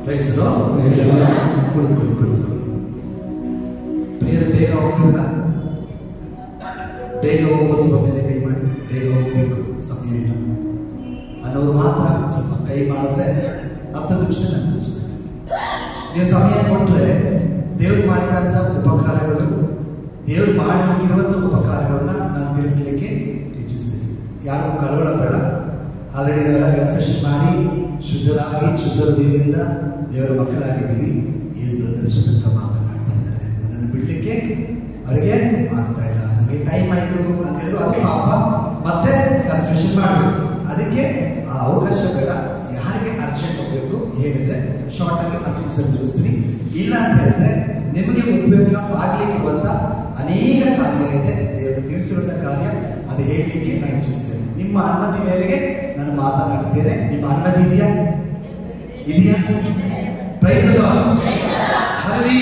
Price ಕುಳಿತುಕೊಳ್ಳಿ ಕುಳಿತುಕೊಳ್ಳಿ ಪ್ರಿಯರ ಬೇಗ ಹೋಗ್ಬೇಕಾ ಬೇಗ ಹೋಗುವ ಸ್ವಲ್ಪ ಮೇಲೆ ಕೈ ಮಾಡಿ ಬೇಗ ಹೋಗ್ಬೇಕು ಸಮಯ ಇಲ್ಲ ಅನ್ನೋರು ಮಾತ್ರ ಸ್ವಲ್ಪ ಕೈ ಮಾಡಿದ್ರೆ ಹತ್ತು ನಿಮಿಷ ನಾನು ಮುಗಿಸ್ಬೇಕು ನೀವು ಸಮಯ ಕೊಟ್ಟರೆ ದೇವ್ರು ಮಾಡಿದಂಥ ಉಪಕಾರಗಳು ದೇವ್ರು ಮಾಡಲಿಕ್ಕಿರುವಂಥ ಉಪಕಾರಗಳನ್ನ ನಾನು ತಿಳಿಸಲಿಕ್ಕೆ ಇಚ್ಛಿಸ್ತೀನಿ ಯಾರಿಗೂ ಕಳವಳ ಬೇಡ ಆಲ್ರೆಡಿ ನಾವೆಲ್ಲ ಕನ್ಫೆಷನ್ ಮಾಡಿ ಶುದ್ಧರಾಗಿ ಶುದ್ಧ ಹೃದಯದಿಂದ ದೇವರ ಮಕ್ಕಳಾಗಿದ್ದೀವಿ ಏನು ಪ್ರದರ್ಶನ ಅಂತ ಮಾತನಾಡ್ತಾ ಇದ್ದಾರೆ ನನ್ನನ್ನು ಬಿಡಲಿಕ್ಕೆ ಅವರಿಗೆ ಆಗ್ತಾ ಇಲ್ಲ ನನಗೆ ಟೈಮ್ ಆಯಿತು ಅಂತ ಹೇಳಿದ್ರು ಅದು ಪಾಪ ಮತ್ತೆ ಕನ್ಫ್ಯೂಷನ್ ಮಾಡಬೇಕು ಅದಕ್ಕೆ ಆ ಅವಕಾಶ ಬೇಡ ಯಾರಿಗೆ ಅರ್ಜೆಂಟ್ ಹೋಗ್ಬೇಕು ಹೇಳಿದ್ರೆ ಶಾರ್ಟ್ ಆಗಿ ಹತ್ತು ನಿಮಿಷ ತಿಳಿಸ್ತೀನಿ ಇಲ್ಲ ಅಂತ ಹೇಳಿದ್ರೆ ನಿಮಗೆ ಉಪಯೋಗ ಆಗ್ಲಿಕ್ಕಿರುವಂತ ಅನೇಕ ಕಾರ್ಯ ಇದೆ ದೇವರು ತಿಳಿಸಿರುವಂತ ಕಾರ್ಯ ಅದು ಹೇಳಲಿಕ್ಕೆ ನಾನು ಇಚ್ಛಿಸ್ತೇನೆ ನಿಮ್ಮ ಅನುಮತಿ ಮೇರೆಗೆ ನಾನು ಮಾತನಾಡ್ತೇನೆ ನಿಮ್ಮ ಅನುಮತಿ ಇದೆಯಾ ಇದೆಯಾ ಪ್ರೈಸ್ ಹರಿಯ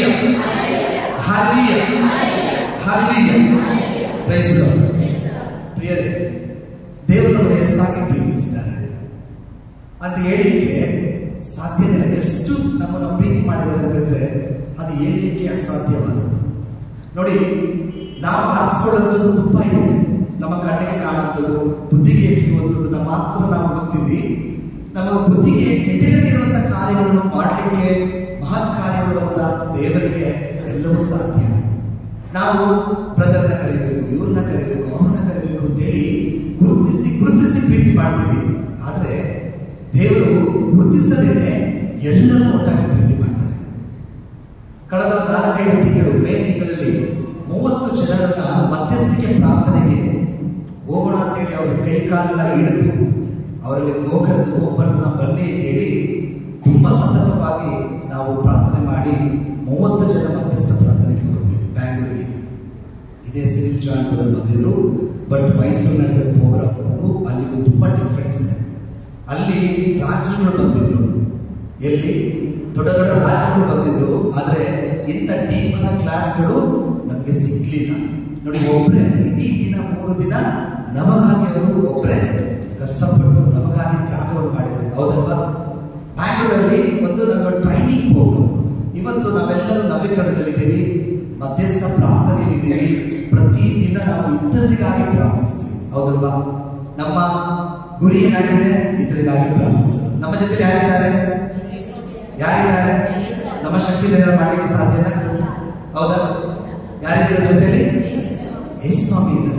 ಹರಿಯ ಹರಿಯ ಪ್ರೈಸ್ ಪ್ರಿಯರೇ ದೇವರು ನಮ್ಮನ್ನು ಎಷ್ಟಾಗಿ ಪ್ರೀತಿಸಿದ್ದಾರೆ ಅಂತ ಹೇಳಲಿಕ್ಕೆ ಸಾಧ್ಯವಿಲ್ಲ ಎಷ್ಟು ನಮ್ಮನ್ನು ಪ್ರೀತಿ ಮಾಡಿದರೆ ಅದು ಹೇಳಲಿಕ್ಕೆ ಅಸಾಧ್ಯವಾದದ್ದು ನೋಡಿ ನಾವು ಆರಿಸ್ಕೊಳ್ಳುವಂಥದ್ದು ತುಂಬ ಇದೆ ನಮ್ಮ ಕಣ್ಣಿಗೆ ಕಾಣುವಂಥದ್ದು ಬುದ್ಧಿಗೆ ಎಟ್ಟಿರುವಂಥದ್ದನ್ನ ಮಾತ್ರ ನಾವು ನೋಡ್ತೀವಿ ನಮ್ಮ ಬುದ್ಧಿಗೆ ಎಟಕದೇ ಇರುವಂಥ ಕಾರ್ಯಗಳನ್ನು ಮಾಡಲಿಕ್ಕೆ ಮಹತ್ ಕಾರ್ಯಗಳು ಅಂತ ದೇವರಿಗೆ ಎಲ್ಲವೂ ಸಾಧ್ಯ ನಾವು ಬ್ರದರ್ನ ಕರಿಬೇಕು ಇವ್ರನ್ನ ಕರಿಬೇಕು ಅವನ್ನ ಕರಿಬೇಕು ಅಂತೇಳಿ ಗುರುತಿಸಿ ಗುರುತಿಸಿ ಪ್ರೀತಿ ಮಾಡ್ತೀವಿ ಆದರೆ ದೇವರು ಗುರುತಿಸದೇನೆ ಎಲ್ಲರೂ ಒಟ್ಟಾಗಿ ಪ್ರೀತಿ ಮಾಡ್ತಾರೆ ಕಳೆದ ನಾಲ್ಕೈದು ತಿಂಗಳು ಮೇ ತಿಂಗಳಲ್ಲಿ ಮೂವತ್ತು ಜನರನ್ನ ಮಧ್ಯಸ್ಥಿಕೆ ಪ್ರಾರ್ಥನೆಗೆ ಹೋಗೋಣ ಅಂತೇಳಿ ಅವರ ಕೈ ಕಾಲೆಲ್ಲ ಹಿಡಿದು ಅವರಲ್ಲಿ ಗೋಕರದ ಒಬ್ಬರನ್ನ ಬನ್ನಿ ಅಂತೇಳಿ ತುಂಬಾ ಸತತವಾಗಿ ನಾವು ಪ್ರಾರ್ಥನೆ ಮಾಡಿ ಮೂವತ್ತು ಜನ ಮಧ್ಯಸ್ಥ ಪ್ರಾರ್ಥನೆಗೆ ಹೋದ್ವಿ ಬ್ಯಾಂಗ್ಳೂರಿಗೆ ಇದೇ ಸಿವಿಲ್ ಜಾಯಿಂಟ್ಗಳಲ್ಲಿ ಬಂದಿದ್ರು ಬಟ್ ಮೈಸೂರು ನಡೆದ ಪ್ರೋಗ್ರಾಮ್ಗೂ ಅಲ್ಲಿಗೂ ತುಂಬಾ ಡಿಫ್ರೆನ್ಸ್ ಇದೆ ಅಲ್ಲಿ ರಾಜರುಗಳು ಬಂದಿದ್ರು ಎಲ್ಲಿ ದೊಡ್ಡ ದೊಡ್ಡ ರಾಜರುಗಳು ಬಂದಿದ್ರು ಆದ್ರೆ ಇಂಥ ಡೀಪ್ ಆದ ಕ್ಲಾಸ್ಗಳು ನಮಗೆ ಸಿಗ್ಲಿಲ್ಲ ನೋಡಿ ಒಬ್ರೆ ಇಡೀ ದಿನ ಮೂರು ದಿನ ನಮಗಾಗಿ ಅವರು ಒಬ್ರೆ ಕಷ್ಟಪಟ್ಟು ನಮಗಾಗಿ ತ್ಯಾಗವನ್ನು ಮಾಡಿದ್ದಾರೆ ಹೌದಲ್ವಾ ಬ್ಯಾಂಗ್ಳೂರಲ್ಲಿ ಒಂದು ನಮ್ಮ ಟ್ರೈನಿಂಗ್ ಪ್ರೋಗ್ರಾಮ್ ಇವತ್ತು ನಾವೆಲ್ಲರೂ ನವೀಕರಣದಲ್ಲಿದ್ದೀವಿ ಮಧ್ಯಸ್ಥ ಪ್ರಾರ್ಥನೆಯಲ್ಲಿದ್ದೀವಿ ಪ್ರತಿದಿನ ನಾವು ಇತರರಿಗಾಗಿ ಪ್ರಾರ್ಥಿಸ್ತೀವಿ ಹೌದಲ್ವಾ ನಮ್ಮ ಗುರಿ ಏನಾಗಿದೆ ಇತರರಿಗಾಗಿ ಪ್ರಾರ್ಥಿಸ್ತೀವಿ ನಮ್ಮ ಜೊತೆ ಯಾರಿದ್ದಾರೆ ಯಾರಿದ್ದಾರೆ ನಮ್ಮ ಶಕ್ತಿ ಮಾಡಲಿಕ್ಕೆ ಸಾಧ್ಯನಾ ಹೌದಾ ಯಾರಿದ್ದಾರೆ ಜೊತೆಲಿ ಯೇಸು ಸ್ವಾಮಿ ಇದ್ದಾರೆ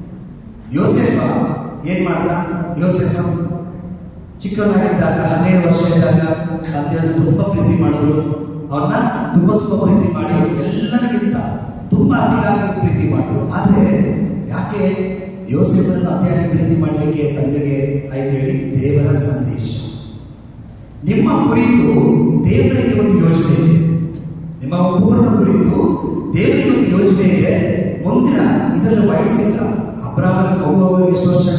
ಯೋಸೆಫ ಏನ್ ಮಾಡ್ದ ಯೋಸೆಫ ಚಿಕ್ಕವನಾಗಿದ್ದಾಗ ಹದಿನೇಳು ವರ್ಷ ಇದ್ದಾಗ ತಂದೆಯನ್ನು ತುಂಬಾ ಪ್ರೀತಿ ಮಾಡಿದ್ರು ಅವ್ರನ್ನ ತುಂಬಾ ತುಂಬಾ ಪ್ರೀತಿ ಮಾಡಿ ಎಲ್ಲರಿಗಿಂತ ತುಂಬಾ ಅತಿಯಾಗಿ ಪ್ರೀತಿ ಮಾಡಿದ್ರು ಆದ್ರೆ ಯಾಕೆ ಯೋಸೆಫರನ್ನು ಅತಿಯಾಗಿ ಪ್ರೀತಿ ಮಾಡಲಿಕ್ಕೆ ತಂದೆಗೆ ಆಯ್ತು ಹೇಳಿ ದೇವರ ಸಂದೇಶ ನಿಮ್ಮ ಕುರಿತು ದೇವರಿಗೆ ಒಂದು ಯೋಚನೆ ಇದೆ ನಿಮ್ಮ ಒಬ್ಬೊಬ್ಬರನ್ನ ಕುರಿತು ದೇವರಿಗೆ ಒಂದು ಯೋಚನೆ ಇದೆ ಮುಂದಿನ ಇದರಲ್ಲಿ ವಯಸ್ಸಿಲ್ಲ ಅಬ್ರಾಹ್ಮಣ ಮಗು ಎಷ್ಟು ವರ್ಷ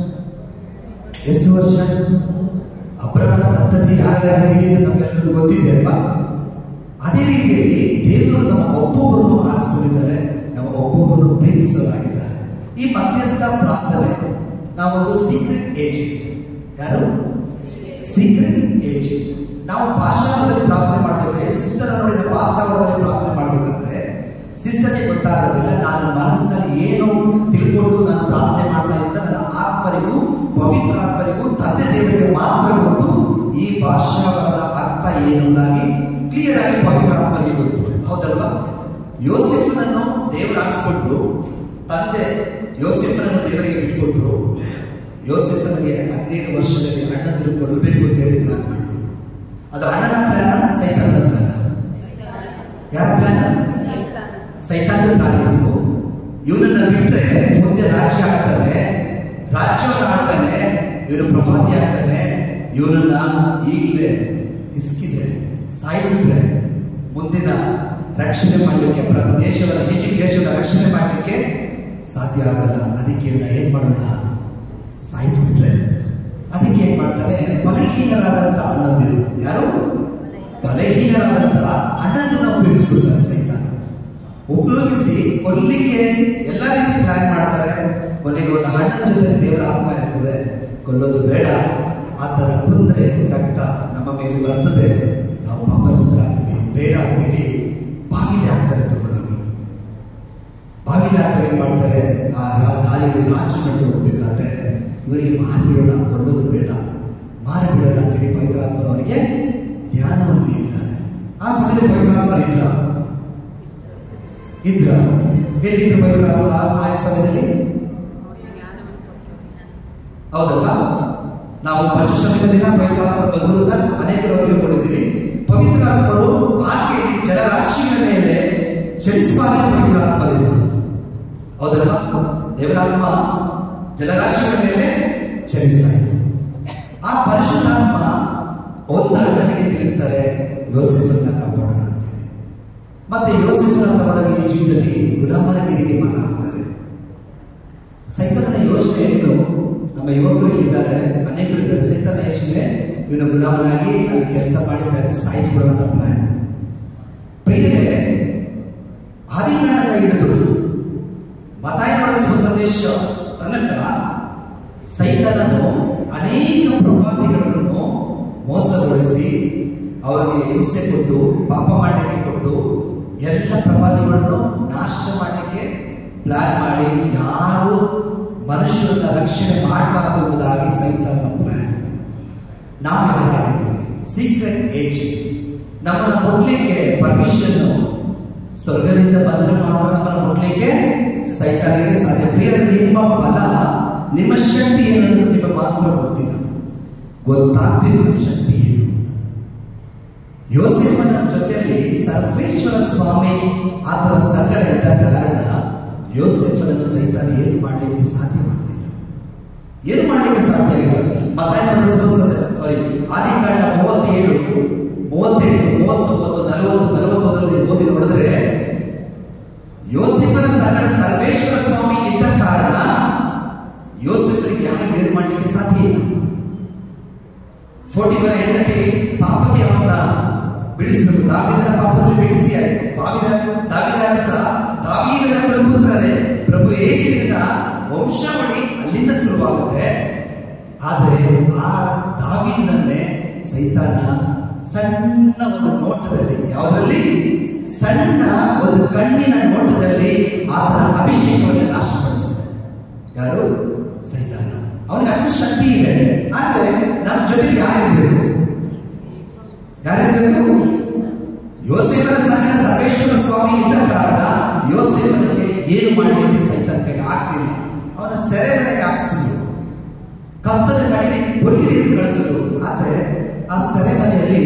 ಎಷ್ಟು ವರ್ಷ ಅಬ್ರಹ್ಮನ ಸಂತತಿ ಯಾರ್ಯಾರಿಗೆ ನಮಗೆಲ್ಲರಿಗೂ ಗೊತ್ತಿದೆ ಅಲ್ವಾ ಅದೇ ರೀತಿಯಲ್ಲಿ ದೇವರು ನಮ್ಮ ಒಬ್ಬೊಬ್ಬರನ್ನು ಆರಿಸಿಕೊಂಡಿದ್ದಾರೆ ನಮ್ಮ ಒಬ್ಬೊಬ್ಬರನ್ನು ಪ್ರೀತಿಸಲಾಗಿದ್ದಾರೆ ಈ ಮಧ್ಯಸ್ಥ ಪ್ರಾರ್ಥನೆ ನಾವೊಂದು ಸೀಕ್ರೆಟ್ ಏಜೆಂಟ್ ಯಾರು ಸೀಕ್ರೆಟ್ ಏಜೆಂಟ್ ನಾವು ಭಾಷಾವದಲ್ಲಿ ಪ್ರಾರ್ಥನೆ ಮಾಡಬೇಕಾದ್ರೆ ಸಿಸ್ಟರ್ ನೋಡಿ ನಾವು ಭಾಷಾವದಲ್ಲಿ ಪ್ರಾರ್ಥನೆ ಮಾಡಬೇಕಾದ್ರೆ ಸಿಸ್ಟರ್ಗೆ ಗೊತ್ತಾಗೋದಿಲ್ಲ ನಾನು ಮನಸ್ಸಿನಲ್ಲಿ ಏನು ತಿಳ್ಕೊಂಡು ನಾನು ಪ್ರಾರ್ಥನೆ ಮಾಡ್ತಾ ಇದ್ದ ನನ್ನ ಆತ್ಮರಿಗೂ ಪವಿತ್ರ ಆತ್ಮರಿಗೂ ತಂದೆ ದೇವರಿಗೆ ಮಾತ್ರ ಗೊತ್ತು ಈ ಭಾಷಾವರದ ಅರ್ಥ ಏನೆಂದಾಗಿ ಕ್ಲಿಯರ್ ಆಗಿ ಪವಿತ್ರ ಆತ್ಮರಿಗೆ ಗೊತ್ತು ಹೌದಲ್ವಾ ಯೋಸೆಫನನ್ನು ದೇವರು ಹಾರಿಸ್ಕೊಟ್ರು ತಂದೆ ಯೋಸೆಫನನ್ನು ದೇವರಿಗೆ ಬಿಟ್ಕೊಟ್ರು ಯೋಸೆಫನಿಗೆ ಹದಿನೇಳು ವರ್ಷದಲ್ಲಿ ಅಣ್ಣಂದಿರು ಕೊಲ್ಲಬೇಕು ಅಂತ ಹೇಳಿ ಪ್ಲಾನ್ ಮಾಡಿದ್ರು ಅದು ಅಣ್ಣನ ಪ್ಲಾನ್ ಸೈತಾನದ ಪ್ಲಾನ್ ಯಾರ ಪ್ಲಾನ್ ಸೈತಾನ ಪ್ಲಾನ್ ಇತ್ತು ಇವನನ್ನ ಬಿಟ್ರೆ ಮುಂದೆ ರಾಜ್ಯ ಆಗ್ತಾನೆ ರಾಜ್ಯವನ್ನು ಆಡ್ತಾನೆ ಇವನು ಪ್ರಭಾತಿ ಆಗ್ತಾನೆ ಇವನನ್ನ ಈಗಲೇ ಇಸ್ಕಿದ್ರೆ ಸಾಯಿಸಿದ್ರೆ ಮುಂದಿನ ರಕ್ಷಣೆ ಮಾಡಲಿಕ್ಕೆ ದೇಶದ ಈಜಿಪ್ಟ್ ದೇಶದ ರಕ್ಷಣೆ ಮಾಡಲಿಕ್ಕೆ ಸಾಧ್ಯ ಆಗಲ್ಲ ಅದಕ್ಕೆ ಇವನ್ನ ಏನ್ ಮಾಡೋಣ ಸಾಯಿಸ್ಬಿಟ್ರೆ ಅದಕ್ಕೆ ಏನ್ ಮಾಡ್ತಾನೆ ಬಲಹೀನರಾದಂತ ಅಣ್ಣಂದಿರು ಯಾರು ಬಲಹೀನರಾದಂತ ಅಣ್ಣನನ್ನ ಉಪಯೋಗಿಸ್ಬಿಡ್ತಾರೆ ಸೈತಾನ ಉಪಯೋಗಿಸಿ ಕೊಲ್ಲಿಕ್ಕೆ ಎಲ್ಲ ರೀತಿ ಪ್ಲಾನ್ ಮಾಡ್ತಾರೆ ಕೊನೆಗೆ ಒಂದು ಅಣ್ಣನ ಜೊತೆ ದೇವರ ಆತ್ಮ ಇರ್ತದೆ ಕೊಲ್ಲೋದು ಬೇಡ ಆತನ ಕೊಂದ್ರೆ ರಕ್ತ ನಮ್ಮ ಮೇಲೆ ಬರ್ತದೆ ನಾವು ಪಾಪಸ್ಥರಾಗ್ತೀವಿ ಬೇಡ ಅಂತೇಳಿ ಬಾಗಿಲು ಹಾಕ್ತಾರೆ ತಗೊಂಡೋಗಿ ಬಾಗಿಲು ಹಾಕ್ತಾರೆ ಏನ್ ಮಾಡ್ತಾರೆ ಆ ರಾ- ದಾರಿಯಲ್ಲಿ ರಾಜು ನಡ್ಕೊಂಡು ಹೋಗ್ಬೇಕಾದ್ರೆ ಇವರಿಗೆ ಮಾರಿಬಿಡೋಣ ಕೊಳ್ಳೋದು ಬೇಡ ಮಾರಿಬಿಡೋಣ ಅಂತೇಳಿ ಪವಿತ್ರಾತ್ಮರು ಅವರಿಗೆ ಜ್ಞಾನವನ್ನು ನೀಡ್ತಾರೆ ಆ ಸಮಯದಲ್ಲಿ ಪವಿತ್ರಾತ್ಮರು ಇಲ್ಲ ಇದ್ರ ಎಲ್ಲಿದ್ರು ಪವಿತ್ರಾತ್ಮ ಆ ಆ ಸಮಯದಲ್ಲಿ ಹೌದಲ್ವಾ ನಾವು ಪಂಚಶಮದ ದಿನ ಪವಿತ್ರಾತ್ಮರ ಬಂಧುವಿಂದ ಅನೇಕರು ತಿಳ್ಕೊಂಡಿದ್ದೀವಿ ಪವಿತ್ರಾತ್ಮರು ಆಕೆಯಲ್ಲಿ ಜಲರಾಶಿಗಳ ಮೇಲೆ ಚಲಿಸುವಾಗ ಪವಿತ್ರಾತ್ಮರಿದೆ ಹೌದಲ್ವಾ ದೇವರಾತ್ಮ ಜಲರಾಶಿಗಳ ಮೇಲೆ ಚಲಿಸ್ತಾ ಇದೆ ಆ ಪರಿಶುದ್ಧಾತ್ಮ ಒಂದಾರು ನನಗೆ ತಿಳಿಸ್ತಾರೆ ಯೋಸೆಫನ್ನ ಕಾಪಾಡೋಣ ಅಂತೇಳಿ ಮತ್ತೆ ಯೋಸೆಫನ ತಗೊಂಡಾಗ ಈ ಜೀವನದಲ್ಲಿ ಗುಲಾಮನ ಗಿರಿಗೆ ಮಾರ ಆಗ್ತಾರೆ ಸೈತನ ಯೋಚನೆ ಏನು ನಮ್ಮ ಯುವಕರು ಇಲ್ಲಿದ್ದಾರೆ ಅನೇಕರು ಇದ್ದಾರೆ ಸೈತನ ಯೋಚನೆ ಇವನು ಗುಲಾಮನಾಗಿ ಅಲ್ಲಿ ಕೆಲಸ ಮಾಡಿ ಬೆರೆತು ಸಾಯಿಸಿಕೊಳ್ಳುವಂತ ಪ್ಲಾನ್ ಪ್ರಿಯರೇ ಆದಿಕಾಂಡದ ಹಿಡಿದು ಮತಾಯ ಮಾಡಿಸುವ ಸಂದೇಶ ತನಕ ಸೈತನನು ಅನೇಕ ಪ್ರವಾದಿಗಳನ್ನು ಮೋಸಗೊಳಿಸಿ ಅವರಿಗೆ ಹಿಂಸೆ ಕೊಟ್ಟು ಪಾಪ ಮಾಡಲಿಕ್ಕೆ ಕೊಟ್ಟು ಎಲ್ಲ ಪ್ರವಾದಿಗಳನ್ನು ನಾಶ ಮಾಡಲಿಕ್ಕೆ ಪ್ಲಾನ್ ಮಾಡಿ ಯಾರು ಮನುಷ್ಯರನ್ನ ರಕ್ಷಣೆ ಮಾಡಬಾರದು ಎಂಬುದಾಗಿ ಸೈತನ ಪ್ಲಾನ್ ನಾವು ಯಾರಾಗಿದ್ದೀವಿ ಸೀಕ್ರೆಟ್ ಏಜೆಂಟ್ ನಮ್ಮನ್ನು ಮುಟ್ಲಿಕ್ಕೆ ಪರ್ಮಿಷನ್ ಸ್ವರ್ಗದಿಂದ ಬಂದ್ರೆ ಮಾತ್ರ ನಮ್ಮನ್ನು ಮುಟ್ಲಿಕ್ಕೆ ಸೈತಾನಿಗೆ ಸಾಧ್ಯ ಪ್ರಿಯರೇ ನಿಮ್ಮ ಬಲ ನಿಮ್ಮ ಶಕ್ತಿ ಏನನ್ನೋದು ನಿಮಗೆ ಮಾತ್ರ ಗೊತ್ತಿಲ್ಲ ಗೊತ್ತಾಗ್ಬೇಕು ನಿಮ್ಮ ಶಕ್ತಿ ಏನು ಯೋಸೇಫನ ಜೊತೆಯಲ್ಲಿ ಸರ್ವೇಶ್ವರ ಸ್ವಾಮಿ ಆತನ ಸಂಗಡ ಇದ್ದ ಕಾರಣ ಯೋಸೇಫನನ್ನು ಸೈತಾನ ಏನು ಮಾಡಲಿಕ್ಕೆ ಸಾಧ್ಯವಾಗಲಿಲ್ಲ ಏನು ಮಾಡಲಿಕ್ಕೆ ಸಾಧ್ಯ ಇಲ್ಲ ಮತಾಯ ಸಾರಿ ಆದಿಕಾಂಡ ಮೂವತ್ತೇಳು ಮೂವತ್ತೆಂಟು ಮೂವತ್ತೊಂಬತ್ತು ನಲವತ್ತು ನಲವತ್ತೊಂದರಲ್ಲಿ ಓದಿ ನೋಡಿದ್ರೆ ಯೋಸೆಫನ ಸಂಗಡ ಸರ್ವೇಶ್ವರ ಸ್ವಾಮಿ ಇದ್ದ ಕಾರಣ ಯೋಸೆಫರಿಗೆ ಯಾರು ಏನು ಮಾಡಲಿಕ್ಕೆ ಸಾಧ್ಯ ಇಲ್ಲ ಫೋರ್ಟಿವರ ಹೆಂಡತಿ ಪಾಪಕ್ಕೆ ಅವನ್ನ ಬಿಡಿಸಿದರು ದಾವಿದನ ಪಾಪದಲ್ಲಿ ಬಿಡಿಸಿ ಆಯಿತು ಬಾವಿದ ದಾವಿದ ಅರಸ ದಾವೀದನ ಕುಲಪುತ್ರರೇ ಪ್ರಭು ಯೇಸುವಿನ ವಂಶಾವಳಿ ಅಲ್ಲಿಂದ ಶುರುವಾಗುತ್ತೆ ಆದರೆ ಆ ದಾವೀದನನ್ನೇ ಸೈತಾನ ಸಣ್ಣ ಒಂದು ನೋಟದಲ್ಲಿ ಯಾವುದರಲ್ಲಿ ಸಣ್ಣ ಒಂದು ಕಣ್ಣಿನ ನೋಟದಲ್ಲಿ ಆತನ ಅಭಿಷೇಕವನ್ನು ನಾಶಪಡಿಸಿದೆ ಯಾರು ಸೈತಾನ ಅವನಿಗೆ ಅಷ್ಟು ಶಕ್ತಿ ಇದೆ ಆದ್ರೆ ನಮ್ಮ ಜೊತೆಗೆ ಯಾರಿರ್ಬೇಕು ಯಾರಿರ್ಬೇಕು ಯೋಸೇಫನ ಸಹನ ಸರ್ವೇಶ್ವರ ಸ್ವಾಮಿ ಇದ್ದ ಕಾರಣ ಯೋಸೇಫನಿಗೆ ಏನು ಮಾಡಲಿಕ್ಕೆ ಸೈತಾನ ಕೈಗೆ ಆಗ್ಲಿಲ್ಲ ಅವನ ಸೆರೆಮನೆಗೆ ಹಾಕಿಸಿದ್ರು ಕತ್ತದ ಕಡೆಗೆ ಕೊಲ್ಲಿಗೆ ಕಳಿಸಿದ್ರು ಆದ್ರೆ ಆ ಸೆರೆಮನೆಯಲ್ಲಿ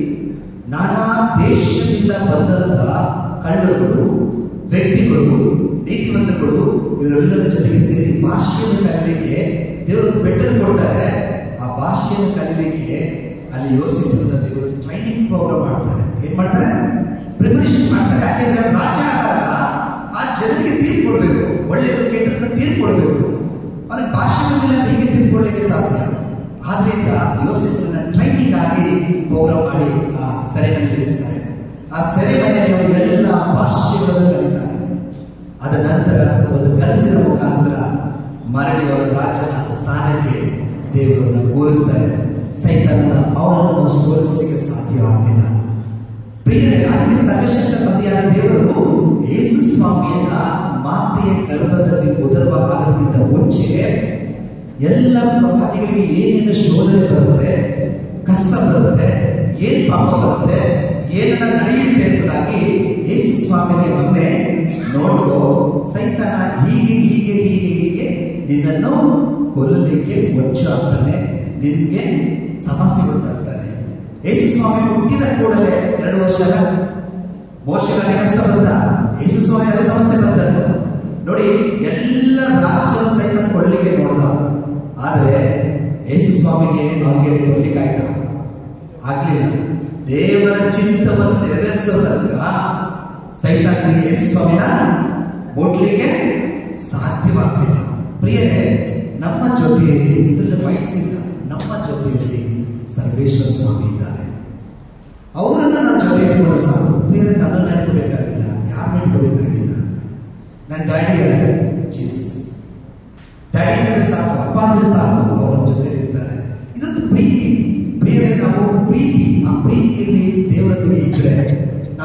ನಾನಾ ದೇಶದಿಂದ ಬಂದಂತ ಕಳ್ಳರು ವ್ಯಕ್ತಿಗಳು ನೀತಿವಂತರುಗಳು ಇವರೆಲ್ಲರ ಜೊತೆಗೆ ಸೇರಿ ಭಾಷೆಯನ್ನು ಕಲೀಲಿಕ್ಕೆ ದೇವರು ಬೆಟ್ಟನ್ನು ಕೊಡ್ತಾರೆ ಆ ಭಾಷೆಯನ್ನು ಕಲೀಲಿಕ್ಕೆ ಅಲ್ಲಿ ಯೋಸಿಸಿದ ದೇವರು ಟ್ರೈನಿಂಗ್ ಪ್ರೋಗ್ರಾಮ್ ಮಾಡ್ತಾರೆ ಏನ್ ಮಾಡ್ತಾರೆ ಪ್ರಿಪರೇಷನ್ ಮಾಡ್ತಾರೆ ಯಾಕೆಂದ್ರೆ ರಾಜ ಆದಾಗ ಆ ಜನರಿಗೆ ತೀರ್ಪು ಕೊಡಬೇಕು ಒಳ್ಳೆಯದು ಕೆಟ್ಟದನ್ನ ತೀರ್ಪು ಕೊಡಬೇಕು ಅವನಿಗೆ ಭಾಷೆ ಬಂದಿಲ್ಲ ಅಂತ ಹೇಗೆ ತಿಳ್ಕೊಳ್ಳಿಕ್ಕೆ ಸಾಧ್ಯ ಆದ್ರಿಂದ ಯೋಸೆಫನ್ನ ಟ್ರೈನಿಂಗ್ ಆಗಿ ಪ್ರೋಗ್ರಾಮ್ ಮಾಡಿ ಆ ಸೆರೆಮನೆ ನಡೆಸ್ತಾರೆ ಆ ಸೆರೆಮನೆಯಲ್ಲಿ ಅವರು ಎಲ್ಲ ಭಾಷೆಗಳನ್ನು ಕಲಿತಾರೆ ಅದ ನಂತರ ಒಂದು ಕನಸಿನ ಮುಖಾಂತರ ಮರಳಿ ಅವರ ರಾಜನ ಸ್ಥಾನಕ್ಕೆ ದೇವರನ್ನು ಕೂರಿಸ್ತಾರೆ ಸೈತನನ್ನ ಅವನನ್ನು ಸೋಲಿಸಲಿಕ್ಕೆ ಸಾಧ್ಯವಾಗಲಿಲ್ಲ ಪ್ರಿಯರೇ ಅದಕ್ಕೆ ಸರ್ವಶಕ್ತ ತಂದೆಯಾದ ದೇವರು ಯೇಸು ಸ್ವಾಮಿಯನ್ನ ಮಾತೆಯ ಗರ್ಭದಲ್ಲಿ ಉದರುವ ಆಗದಿಂದ ಮುಂಚೆ ಎಲ್ಲ ಪ್ರವಾದಿಗಳಿಗೆ ಏನೇನು ಶೋಧನೆ ಬರುತ್ತೆ ಕಷ್ಟ ಬರುತ್ತೆ ಏನ್ ಪಾಪ ಬರುತ್ತೆ ಏನನ್ನ ನಡೆಯುತ್ತೆ ಎಂಬುದಾಗಿ ಯೇಸು ಸ್ವಾಮಿಗೆ ಮೊನ್ನೆ ನೋಡ್ಕೋ ಸೈತಾನ ಹೀಗೆ ಹೀಗೆ ಹೀಗೆ ಹೀಗೆ ನಿನ್ನನ್ನು ಕೊಲ್ಲಲಿಕ್ಕೆ ಒಚ್ಚು ಆಗ್ತಾನೆ ನಿನ್ಗೆ ಸಮಸ್ಯೆಗಳು ತರ್ತಾನೆ ಯೇಸು ಸ್ವಾಮಿ ಹುಟ್ಟಿದ ಕೂಡಲೇ ಎರಡು ವರ್ಷ ಮೋಶಗಳಿಗೆ ಕಷ್ಟ ಬಂದ ಯೇಸು ಸ್ವಾಮಿ ಅದೇ ಸಮಸ್ಯೆ ಬಂದದ್ದು ನೋಡಿ ಎಲ್ಲ ರಾಜ್ಯದ ಸೈತ ಕೊಳ್ಳಿಕ್ಕೆ ನೋಡ್ದ ಆದ್ರೆ ಯೇಸು ಸ್ವಾಮಿಗೆ ಅವನಿಗೆ ಕೊಡ್ಲಿಕ್ಕೆ ಆಯ್ತಾ ಆಗ್ಲಿಲ್ಲ ದೇವರ ಚಿತ್ತವನ್ನು ನೆರವೇರಿಸೋ ತನಕ ಸೈತಾನಿಗೆ ಯೇಸು ಸ್ವಾಮಿನ ಮುಟ್ಲಿಕ್ಕೆ ಸಾಧ್ಯವಾಗಲಿಲ್ಲ ಪ್ರಿಯರೇ ನಮ್ಮ ಜೊತೆಯಲ್ಲಿ ಇದರಲ್ಲಿ ವಯಸ್ಸಿಲ್ಲ ನಮ್ಮ ಜೊತೆಯಲ್ಲಿ ಸರ್ವೇಶ್ವರ ಸ್ವಾಮಿ ಇದ್ದಾರೆ ಅವರನ್ನ ನಾವು ಜೊತೆ ಇಟ್ಕೊಂಡು ಸಾಕು ಪ್ರಿಯರೇ ನನ್ನನ್ನು ಇಟ್ಕೋಬೇಕಾಗಿಲ್ಲ ಯಾರು ಇಟ್ಕೋಬೇಕಾಗಿಲ್ಲ ನನ್ನ ಡ್ಯಾಡಿ ಯಾರು ಜೀಸಸ್ ಡ್ಯಾಡಿ ಅಂದ್ರೆ ಸಾಕು ಅಪ್ಪ ಅಂದ್ರೆ ಸಾಕು ಅವರ ಜೊತೆ ಇರ್ತಾರೆ ಇದೊಂದು ಪ್ರೀತಿ ಪ್ರಿಯರೇ ನಾವು ಪ್ರೀತಿ ಆ ಪ್ರೀತಿಯಲ್ಲಿ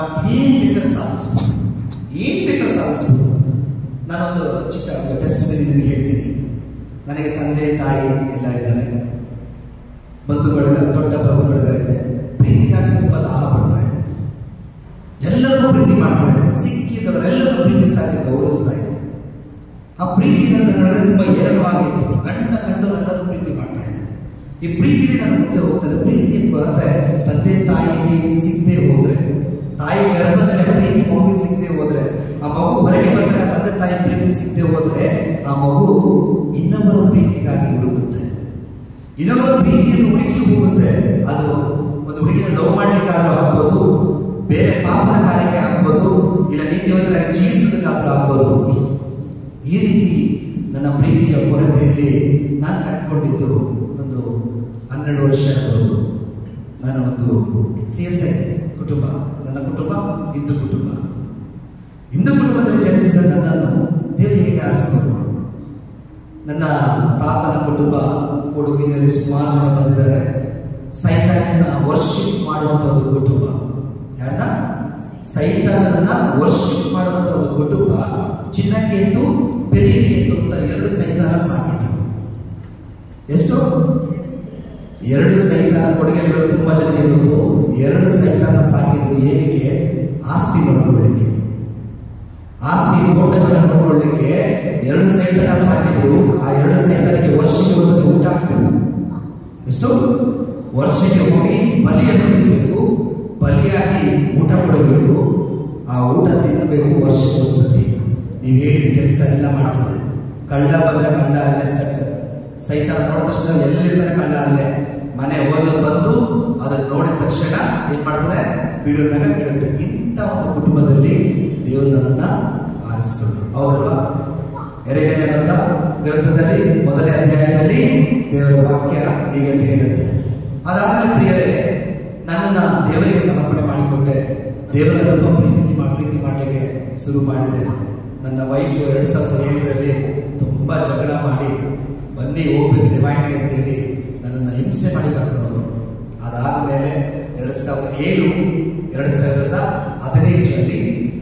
ನಾವು ಏನ್ ಬೇಕಾದ್ರೆ ಸಾಧಿಸ್ಬೋದು ಏನ್ ಬೇಕಾದ್ರೆ ಸಾಧಿಸ್ಬೋದು ನಾನೊಂದು ಚಿಕ್ಕ ಒಂದು ಟೆಸ್ಟ್ ನಿಮಗೆ ಹೇಳ್ತೀನಿ ನನಗೆ ತಂದೆ ತಾಯಿ ಎಲ್ಲ ಇದ್ದಾರೆ ಬಂಧು ಬಳಗ ದೊಡ್ಡ ಬಂಧು ಬಳಗ ಇದೆ ಪ್ರೀತಿಗಾಗಿ ತುಂಬಾ ದಾಹ ಪಡ್ತಾ ಇದೆ ಎಲ್ಲರೂ ಪ್ರೀತಿ ಮಾಡ್ತಾ ಇದೆ ಸಿಕ್ಕಿದವರೆಲ್ಲರೂ ಪ್ರೀತಿಸ್ತಾ ಇದೆ ಗೌರವಿಸ್ತಾ ಇದೆ ಆ ಪ್ರೀತಿ ನನ್ನ ನಡುವೆ ತುಂಬಾ ಏರಳವಾಗಿತ್ತು ಗಂಡ ಗಂಡವರೆಲ್ಲರೂ ಪ್ರೀತಿ ಮಾಡ್ತಾ ಇದೆ ಈ ಪ್ರೀತಿ ನನ್ನ ಮುಂದೆ ಹೋಗ್ತದೆ ಪ್ರೀತಿ ಕೊರತೆ ತಂದೆ ತಾಯಿಗೆ ಸಿಗದೆ ಹೋದ್ರೆ ತಾಯಿ ಗರ್ಭದಲ್ಲಿ ಪ್ರೀತಿ ಮಗು ಸಿಗದೆ ಹೋದ್ರೆ ಆ ಮಗು ಹೊರಗೆ ಬಂದಾಗ ತಂದೆ ತಾಯಿ ಪ್ರೀತಿ ಸಿಗದೆ ಹೋದ್ರೆ ಆ ಮಗು ಇನ್ನೊಬ್ಬರ ಪ್ರೀತಿಗಾಗಿ ಹುಡುಕುತ್ತೆ ಇನ್ನೊಬ್ಬರ ಪ್ರೀತಿಯನ್ನು ಹುಡುಕಿ ಹೋಗುತ್ತೆ ಅದು ಒಂದು ಹುಡುಗಿನ ಲವ್ ಮಾಡ್ಲಿಕ್ಕಾದ್ರೂ ಆಗ್ಬೋದು ಬೇರೆ ಪಾಪನ ಕಾರ್ಯಕ್ಕೆ ಆಗ್ಬೋದು ಇಲ್ಲ ನೀತಿವಂತರಾಗಿ ಜೀವಿಸೋದಕ್ಕಾದ್ರೂ ಆಗ್ಬೋದು ಈ ರೀತಿ ನನ್ನ ಪ್ರೀತಿಯ ಕೊರತೆಯಲ್ಲಿ ನಾನು ಕಟ್ಕೊಂಡಿದ್ದು ಒಂದು ಹನ್ನೆರಡು ವರ್ಷ ಇರ್ಬೋದು ನಾನು ಒಂದು ಸಿ ಎಸ್ ಐ ಕುಟುಂಬ ನನ್ನ ಕುಟುಂಬ ಹಿಂದೂ ಕುಟುಂಬ ಹಿಂದೂ ಕುಟುಂಬದಲ್ಲಿ ಜನಿಸಿದ ನನ್ನನ್ನು ದೇವರು ಹೇಗೆ ಆರಿಸಿಕೊಂಡು ನನ್ನ ತಾತನ ಕುಟುಂಬ ಕೊಡಗಿನಲ್ಲಿ ಸುಮಾರು ಜನ ಬಂದಿದ್ದಾರೆ ಸೈತಾನನ್ನ ವರ್ಷಿಪ್ ಮಾಡುವಂತ ಒಂದು ಕುಟುಂಬ ಯಾರನ್ನ ಸೈತಾನನ್ನ ವರ್ಷಿಪ್ ಮಾಡುವಂತ ಒಂದು ಕುಟುಂಬ ಚಿನ್ನಕೇತು ಪೆರಿಯಕೇತು ಅಂತ ಎರಡು ಸೈತಾನ ಸಾಕಿದ್ರು ಎಷ್ಟು ಎರಡು ಸೈತಾನ ಕೊಡುಗೆಗಳು ತುಂಬಾ ಜನರಿಗೆ ಗೊತ್ತು ಎರಡು ಸೈತಾನ ಸಾಕಿದ್ರು ಏನಕ್ಕೆ ಆಸ್ತಿ ನೋಡ್ಕೊಳ್ಳಿಕ್ಕೆ ಆಸ್ತಿ ತೋಟಗಳನ್ನು ನೋಡ್ಕೊಳ್ಳಿಕ್ಕೆ ಎರಡು ಸೈತಾನ ಸಾಕಿದ್ರು ಆ ಎರಡು ಸೈತಾನಕ್ಕೆ ವರ್ಷಕ್ಕೆ ಒಂದ್ಸತಿ ಊಟ ಹಾಕ್ಬೇಕು ಎಷ್ಟು ವರ್ಷಕ್ಕೆ ಹೋಗಿ ಬಲಿಯನ್ನು ಉಳಿಸಬೇಕು ಬಲಿಯಾಗಿ ಊಟ ಕೊಡಬೇಕು ಆ ಊಟ ತಿನ್ನಬೇಕು ವರ್ಷಕ್ಕೆ ಒಂದ್ಸತಿ ನೀವು ಹೇಳಿದ ಕೆಲಸ ಎಲ್ಲ ಮಾಡ್ತದೆ ಕಳ್ಳ ಬಂದ್ರೆ ಕಳ್ಳ ಅಲ್ಲೇ ಸ್ಟಕ್ ಸೈತಾನ ನೋಡಿದ ತಕ್ಷಣ ಎಲ್ಲಿರ್ತಾರೆ ಕಳ್ಳ ಅಲ್ಲೇ ಮನೆ ಹೋಗೋದು ಬಂದು ಅದನ್ನ ನೋಡಿದ ತಕ್ಷಣ ಏನ್ ಮಾಡ್ತದೆ ಬಿಡೋದಾಗ ಬಿಡುತ್ತೆ ಇಂಥ ಒಂದು ಕುಟುಂಬದಲ್ಲಿ ದೇವರು ನನ್ನನ್ನ ಆರಿಸಿಕೊಂಡ್ರು ಹೌದಲ್ವಾ ಎರಡನೇ ಗ್ರಂಥ ಗ್ರಂಥದಲ್ಲಿ ಮೊದಲನೇ ಅಧ್ಯಾಯದಲ್ಲಿ ದೇವರ ವಾಕ್ಯ ಹೀಗೆ ಅಂತ ಹೇಳುತ್ತೆ ಅದಾದ್ಮೇಲೆ ಪ್ರಿಯರೇ ನನ್ನನ್ನ ದೇವರಿಗೆ ಸಮರ್ಪಣೆ ಮಾಡಿಕೊಟ್ಟೆ ದೇವರ ತುಂಬ ಪ್ರೀತಿ ಮಾ- ಪ್ರೀತಿ ಮಾಡಲಿಕ್ಕೆ ಶುರು ಮಾಡಿದೆ ನನ್ನ ವೈಫ್ ಎರಡ್ ಸಾವಿರದ ಏಳರಲ್ಲಿ ತುಂಬಾ ಜಗಳ ಮಾಡಿ ಬನ್ನಿ ಹೋಗ್ಬೇಕು ಡಿವೈನ್ಗೆ ಅಂತ ಹೇಳಿ ನನ್ನನ್ನು ಹಿಂಸೆ ಮಾಡಿ ಕರ್ಕೊಂಡು ಅದಾದ್ಮೇಲೆ ಎರಡ್ ಸಾವಿರದ ಏಳು ಎರಡ್ ಸಾವಿರದ ಹದಿನೆಂಟರಲ್ಲಿ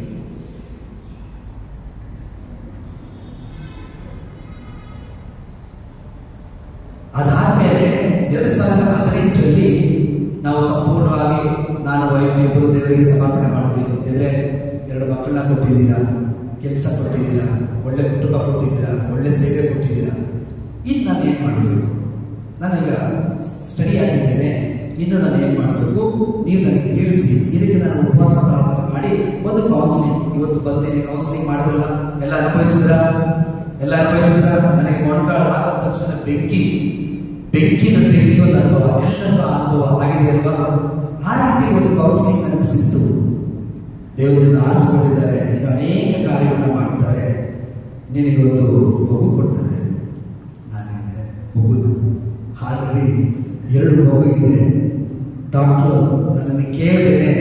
ಅದಾದ್ಮೇಲೆ ಎರಡ್ ಸಾವಿರದ ಹದಿನೆಂಟರಲ್ಲಿ ನಾವು ಸಂಪೂರ್ಣವಾಗಿ ನಾನು ವೈಫ್ ಇಬ್ಬರು ದೇವರಿಗೆ ಸಮರ್ಪಣೆ ಮಾಡಿದ್ವಿ ದೇವರೇ ಎರಡು ಮಕ್ಕಳನ್ನ ಕೊಟ್ಟಿದ್ದೀರಾ ಕೆಲಸ ಕೊಟ್ಟಿದ್ದೀರಾ ಒಳ್ಳೆ ಕುಟುಂಬ ಕೊಟ್ಟಿದ್ದೀರಾ ಒಳ್ಳೆ ಸೇವೆ ಕೊಟ್ಟಿದ್ದೀರಾ ಇನ್ನು ನಾನು ಏನು ಮಾಡಬೇಕು ನಾನೀಗ ಸ್ಟಡಿ ಆಗಿದ್ದೇನೆ ಇನ್ನು ನಾನು ಏನು ಮಾಡಬೇಕು ನೀವು ನನಗೆ ತಿಳಿಸಿ ಇದಕ್ಕೆ ನಾನು ಉಪವಾಸ ಪ್ರಾರ್ಥನೆ ಮಾಡಿ ಒಂದು ಕೌನ್ಸಿಲಿಂಗ್ ಇವತ್ತು ಬಂದೇನೆ ಕೌನ್ಸಿಲಿಂಗ್ ಮಾಡಿದ್ರಲ್ಲ ಎಲ್ಲ ಅನುಭವಿಸಿದ್ರ ಎಲ್ಲ ಅನುಭವಿಸಿದ್ರ ನನಗೆ ಮೊಣಕಾಳು ಹಾಕಿದ ತಕ್ಷಣ ಬೆಂಕಿ ಬೆಂಕಿನ ಬೆಂಕಿ ಒಂದು ಅನುಭವ ಎಲ್ಲರಿಗೂ ಆ ಅನುಭವ ಆಗಿದೆ ಅಲ್ವಾ ಆ ರೀತಿ ಒಂದು ಕೌನ್ಸಿಲಿಂಗ್ ನನಗೆ ಸಿಕ್ತು ದೇವರನ್ನು ಆರಿಸಿಕೊಂಡಿದ್ದಾರೆ ಇನ್ನು ಅನೇಕ ಕಾರ್ಯಗಳನ್ನ ಮಾಡ್ತಾರೆ ನಿನಗೊಂದು ಮಗು ಕೊಡ್ತಾರೆ ನಾನಿದೆ ಮಗುನು ಆಲ್ರೆಡಿ ಎರಡು ಮಗು ಇದೆ ಡಾಕ್ಟರ್ ನನ್ನನ್ನು ಕೇಳದೇನೆ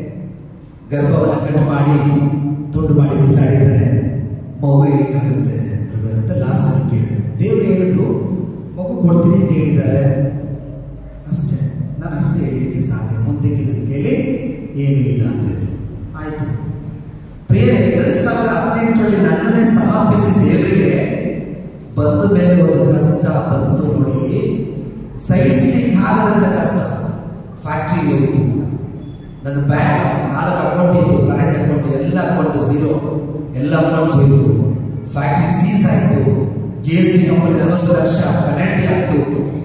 ಗರ್ಭವನ್ನು ಕಟ್ ಮಾಡಿ ತುಂಡು ಮಾಡಿ ಬಿಸಾಡಿದ್ದಾರೆ ಮಗು ಹೇಗಾಗುತ್ತೆ ಬ್ರದರ್ ಅಂತ ಲಾಸ್ಟ್ ಅಲ್ಲಿ ಕೇಳಿದೆ ದೇವರು ಹೇಳಿದ್ರು ಮಗು ಕೊಡ್ತೀನಿ ಅಂತ ಹೇಳಿದ್ದಾರೆ ಅಷ್ಟೇ ನಾನು ಅಷ್ಟೇ ಹೇಳಲಿಕ್ಕೆ ಸಾಧ್ಯ ಮುಂದಕ್ಕೆ ನನ್ನ ಕೈಲಿ ಏನೂ ಇಲ್ಲ ಅಂತ ಹೇಳಿದ್ರು ಆಯ್ತು ಪ್ರಿಯರೇ ಎರಡ್ ಸಾವಿರದ ಹದಿನೆಂಟರಲ್ಲಿ ನನ್ನನ್ನೇ ಸಮರ್ಪಿಸಿ ದೇವರಿಗೆ ಬಂದ ಮೇಲೆ ಒಂದು ಕಷ್ಟ ಬಂತು ನೋಡಿ ಸಹಿಸಲಿಕ್ಕೆ ಆಗದಂತ ಕಷ್ಟ ಫ್ಯಾಕ್ಟ್ರಿ ಹೋಯಿತು ನನ್ನ ಬ್ಯಾಂಕ್ ನಾಲ್ಕು ಅಕೌಂಟ್ ಇತ್ತು ಕರೆಂಟ್ ಅಕೌಂಟ್ ಎಲ್ಲ ಅಕೌಂಟ್ ಝೀರೋ ಎಲ್ಲ ಅಕೌಂಟ್ಸ್ ಹೋಯಿತು ಫ್ಯಾಕ್ಟ್ರಿ ಸೀಸ್ ಆಯಿತು ಜಿ ಎಸ್ ಟಿ ಕಂಪನಿ ನಲವತ್ತು ಲಕ್ಷ ಪೆನಾಲ್ಟಿ ಆಯಿತು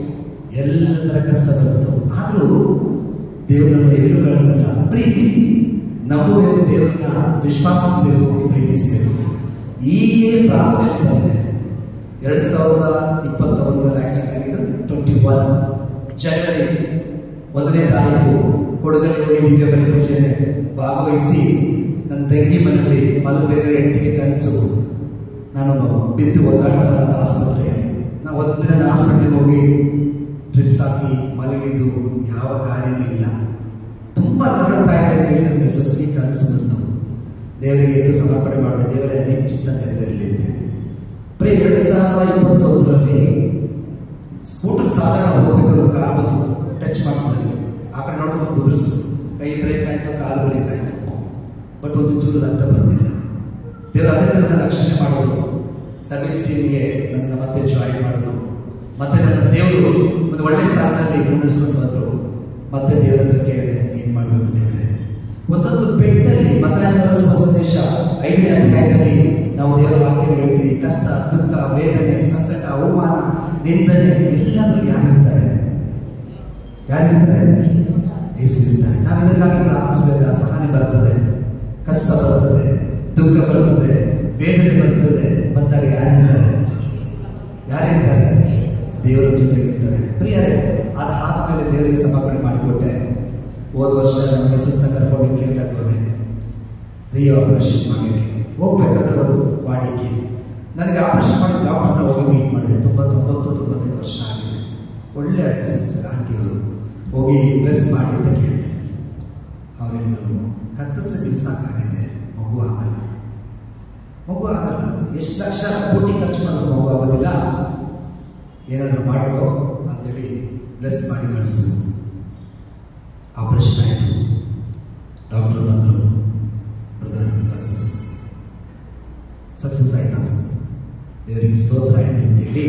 ಎಲ್ಲದರ ಕಷ್ಟ ಬಂತು ಆದರೂ ದೇವರನ್ನು ಎಲ್ಲೂ ಕಳಿಸಲ್ಲ ಪ್ರೀತಿ ನಂಬಬೇಕು ದೇವರನ್ನ ವಿಶ್ವಾಸಿಸಬೇಕು ಪ್ರೀತಿಸಬೇಕು ಹೀಗೆ ಪ್ರಾರ್ಥನೆಯಲ್ಲಿ ಬಂದೆ ಎರಡ್ ಸಾವಿರದ ಇಪ್ಪತ್ತ ಒಂದರಲ್ಲಿ ಆಕ್ಸಿಡೆಂಟ್ ಆಗಿದ್ದು ಟ್ವೆಂಟಿ ಒನ್ ಜನವರಿ ಒಂದನೇ ತಾರೀಕು ಕೊಡಗಲ್ಲಿ ಹೋಗಿ ದಿವ್ಯ ಬಲಿ ಪೂಜೆಯಲ್ಲಿ ಭಾಗವಹಿಸಿ ನನ್ನ ತಂಗಿ ಮನೆಯಲ್ಲಿ ಮಲಗಬೇಕಾದ್ರೆ ಎಂಟಿಗೆ ಕನಸು ನಾನು ಬಿದ್ದು ಒದ್ದಾಡ್ತಾರಂತ ಆಸ್ಪತ್ರೆಯಲ್ಲಿ ನಾವು ಒಂದಿನ ಹಾಸ್ಪಿಟ್ಲಿಗೆ ಹೋಗಿ ಡ್ರಿಪ್ಸ್ ಹಾಕಿ ಮಲಗಿದ್ದು ಯಾವ ಕಾರ್ಯವೂ ಇಲ್ಲ ತುಂಬ ನರಳುತ್ತಾ ಇದೆ ಅಂತ ಹೇಳಿ ನನ್ನ ಮಿಸಸ್ಗೆ ಕನಸು ಬಂತು ದೇವರಿಗೆ ಎದ್ದು ಸಮರ್ಪಣೆ ಮಾಡಿದೆ ದೇವರೇ ನಿಮ್ಮ ಚಿತ್ತ ನೆರವೇರಲಿ ಅಂತೇಳಿ ಬರೀ ಎರಡು ಸಾವಿರದ ಇಪ್ಪತ್ತೊಂದರಲ್ಲಿ ಸ್ಕೂಟರ್ ಸಾಧಾರಣ ಹೋಗ್ಬೇಕಾದ್ರೆ ಕಾರ್ ಬಂದು ಟಚ್ ಮಾಡ್ಕೊಂಡು ಆ ಕಡೆ ನೋಡ್ಕೊಂಡು ಕುದುರಿಸು ಕೈ ಬ್ರೇಕ್ ಆಯ್ತು ಕಾಲು ಬ್ರೇಕ್ ಆಯ್ತು ಬಟ್ ಒಂದು ಚೂರು ರಕ್ತ ಬರಲಿಲ್ಲ ದೇವರು ಅದೇ ನನ್ನ ರಕ್ಷಣೆ ಮಾಡಿದ್ರು ಸರ್ವಿಸ್ ಟೀಮ್ಗೆ ನನ್ನ ಮತ್ತೆ ಜಾಯಿನ್ ಮಾಡಿದ್ರು ಮತ್ತೆ ನನ್ನ ದೇವರು ಒಂದು ಒಳ್ಳೆ ಸ್ಥಾನದಲ್ಲಿ ಮುನ್ನಡೆಸ್ಕೊಂಡು ಬಂದರು ಮತ್ತೆ ದೇವರ ಹತ್ರ ಕೇಳಿದೆ ಏನು ಮಾಡಬೇಕು ದೇವರೇ ಒಂದೊಂದು ಪೆಟ್ಟಲ್ಲಿ ಮತಾಯ ಬಳಸುವ ಸಂದೇಶ ಐದನೇ ಅಧ್ಯಾಯದಲ್ಲಿ ನಾವು ದೇವರ ವಾಕ್ಯ ಹೇಳ್ತೀವಿ ಕಷ್ಟ ದುಃಖ ವೇದನೆ ಸಂಕಟ ಅವಮಾನ ನಿಂದನೆ ಎಲ್ಲದರಲ್ಲಿ ಯಾರಿರ್ತಾರೆ ಯಾರಿರ್ತಾರೆ ಯೇಸುವಿದ್ದಾರೆ ನಾವು ಇದಕ್ಕಾಗಿ ಪ್ರಾರ್ಥಿಸಿದಾಗ ಸಹನೆ ಬರ್ತದೆ ಕಷ್ಟ ಬರ್ತದೆ ದುಃಖ ಬರ್ತದೆ ವೇದನೆ ಬರ್ತದೆ ಬಂದಾಗ ಯಾರಿರ್ತಾರೆ ಯಾರಿರ್ತಾರೆ ದೇವರ ಜೊತೆಗಿರ್ತಾರೆ ಪ್ರಿಯರೇ ಅದು ಆದ್ಮೇಲೆ ದೇವರಿಗೆ ಸಮರ್ಪಣೆ ಮಾಡಿಕೊಟ್ಟೆ ಹೋದ ವರ್ಷ ನಮ್ಮ ಮಿಸಸ್ನ ಕರ್ಕೊಂಡು ಕೇರಳಕ್ಕೆ ಹೋದೆ ರೀ ಆಪರೇಷನ್ ಮಾಡಲಿಕ್ಕೆ ಹೋಗ್ಬೇಕಾದ್ರೆ ಒಂದು ವಾಡಿಕೆ ನನಗೆ ಆಪರೇಷನ್ ಮಾಡಿ ಡಾಕ್ಟರ್ನ ಹೋಗಿ ಮೀಟ್ ಮಾಡಿದೆ ತುಂಬ ತೊಂಬತ್ತು ತೊಂಬತ್ತೈದು ವರ್ಷ ಆಗಿದೆ ಒಳ್ಳೆ ಸಿಸ್ಟರ್ ಆಂಟಿಯವರು ಹೋಗಿ ಬ್ಲೆಸ್ ಮಾಡಿ ಅಂತ ಕೇಳಿದೆ ಅವ್ರು ಹೇಳಿದರು ಕತ್ತರಿಸಿ ಸಾಕಾಗಿದೆ ಮಗು ಆಗಲ್ಲ ಮಗು ಆಗಲ್ಲ ಎಷ್ಟು ಲಕ್ಷ ಕೋಟಿ ಖರ್ಚು ಮಾಡಿದ್ರು ಮಗು ಆಗೋದಿಲ್ಲ ಏನಾದರೂ ಮಾಡ್ಕೋ ಅಂತೇಳಿ ಬ್ಲೆಸ್ ಮಾಡಿ ಕಳಿಸಿದ್ರು ಆಪರೇಷನ್ ಆಯಿತು ಡಾಕ್ಟರ್ ಬಂದರು ಬ್ರದರ್ ಸಕ್ಸಸ್ ಸಕ್ಸಸ್ ಆಯ್ತಾ ದೇವರಿಗೆ ಸ್ತೋತ್ರ ಆಯ್ತು ಅಂತೇಳಿ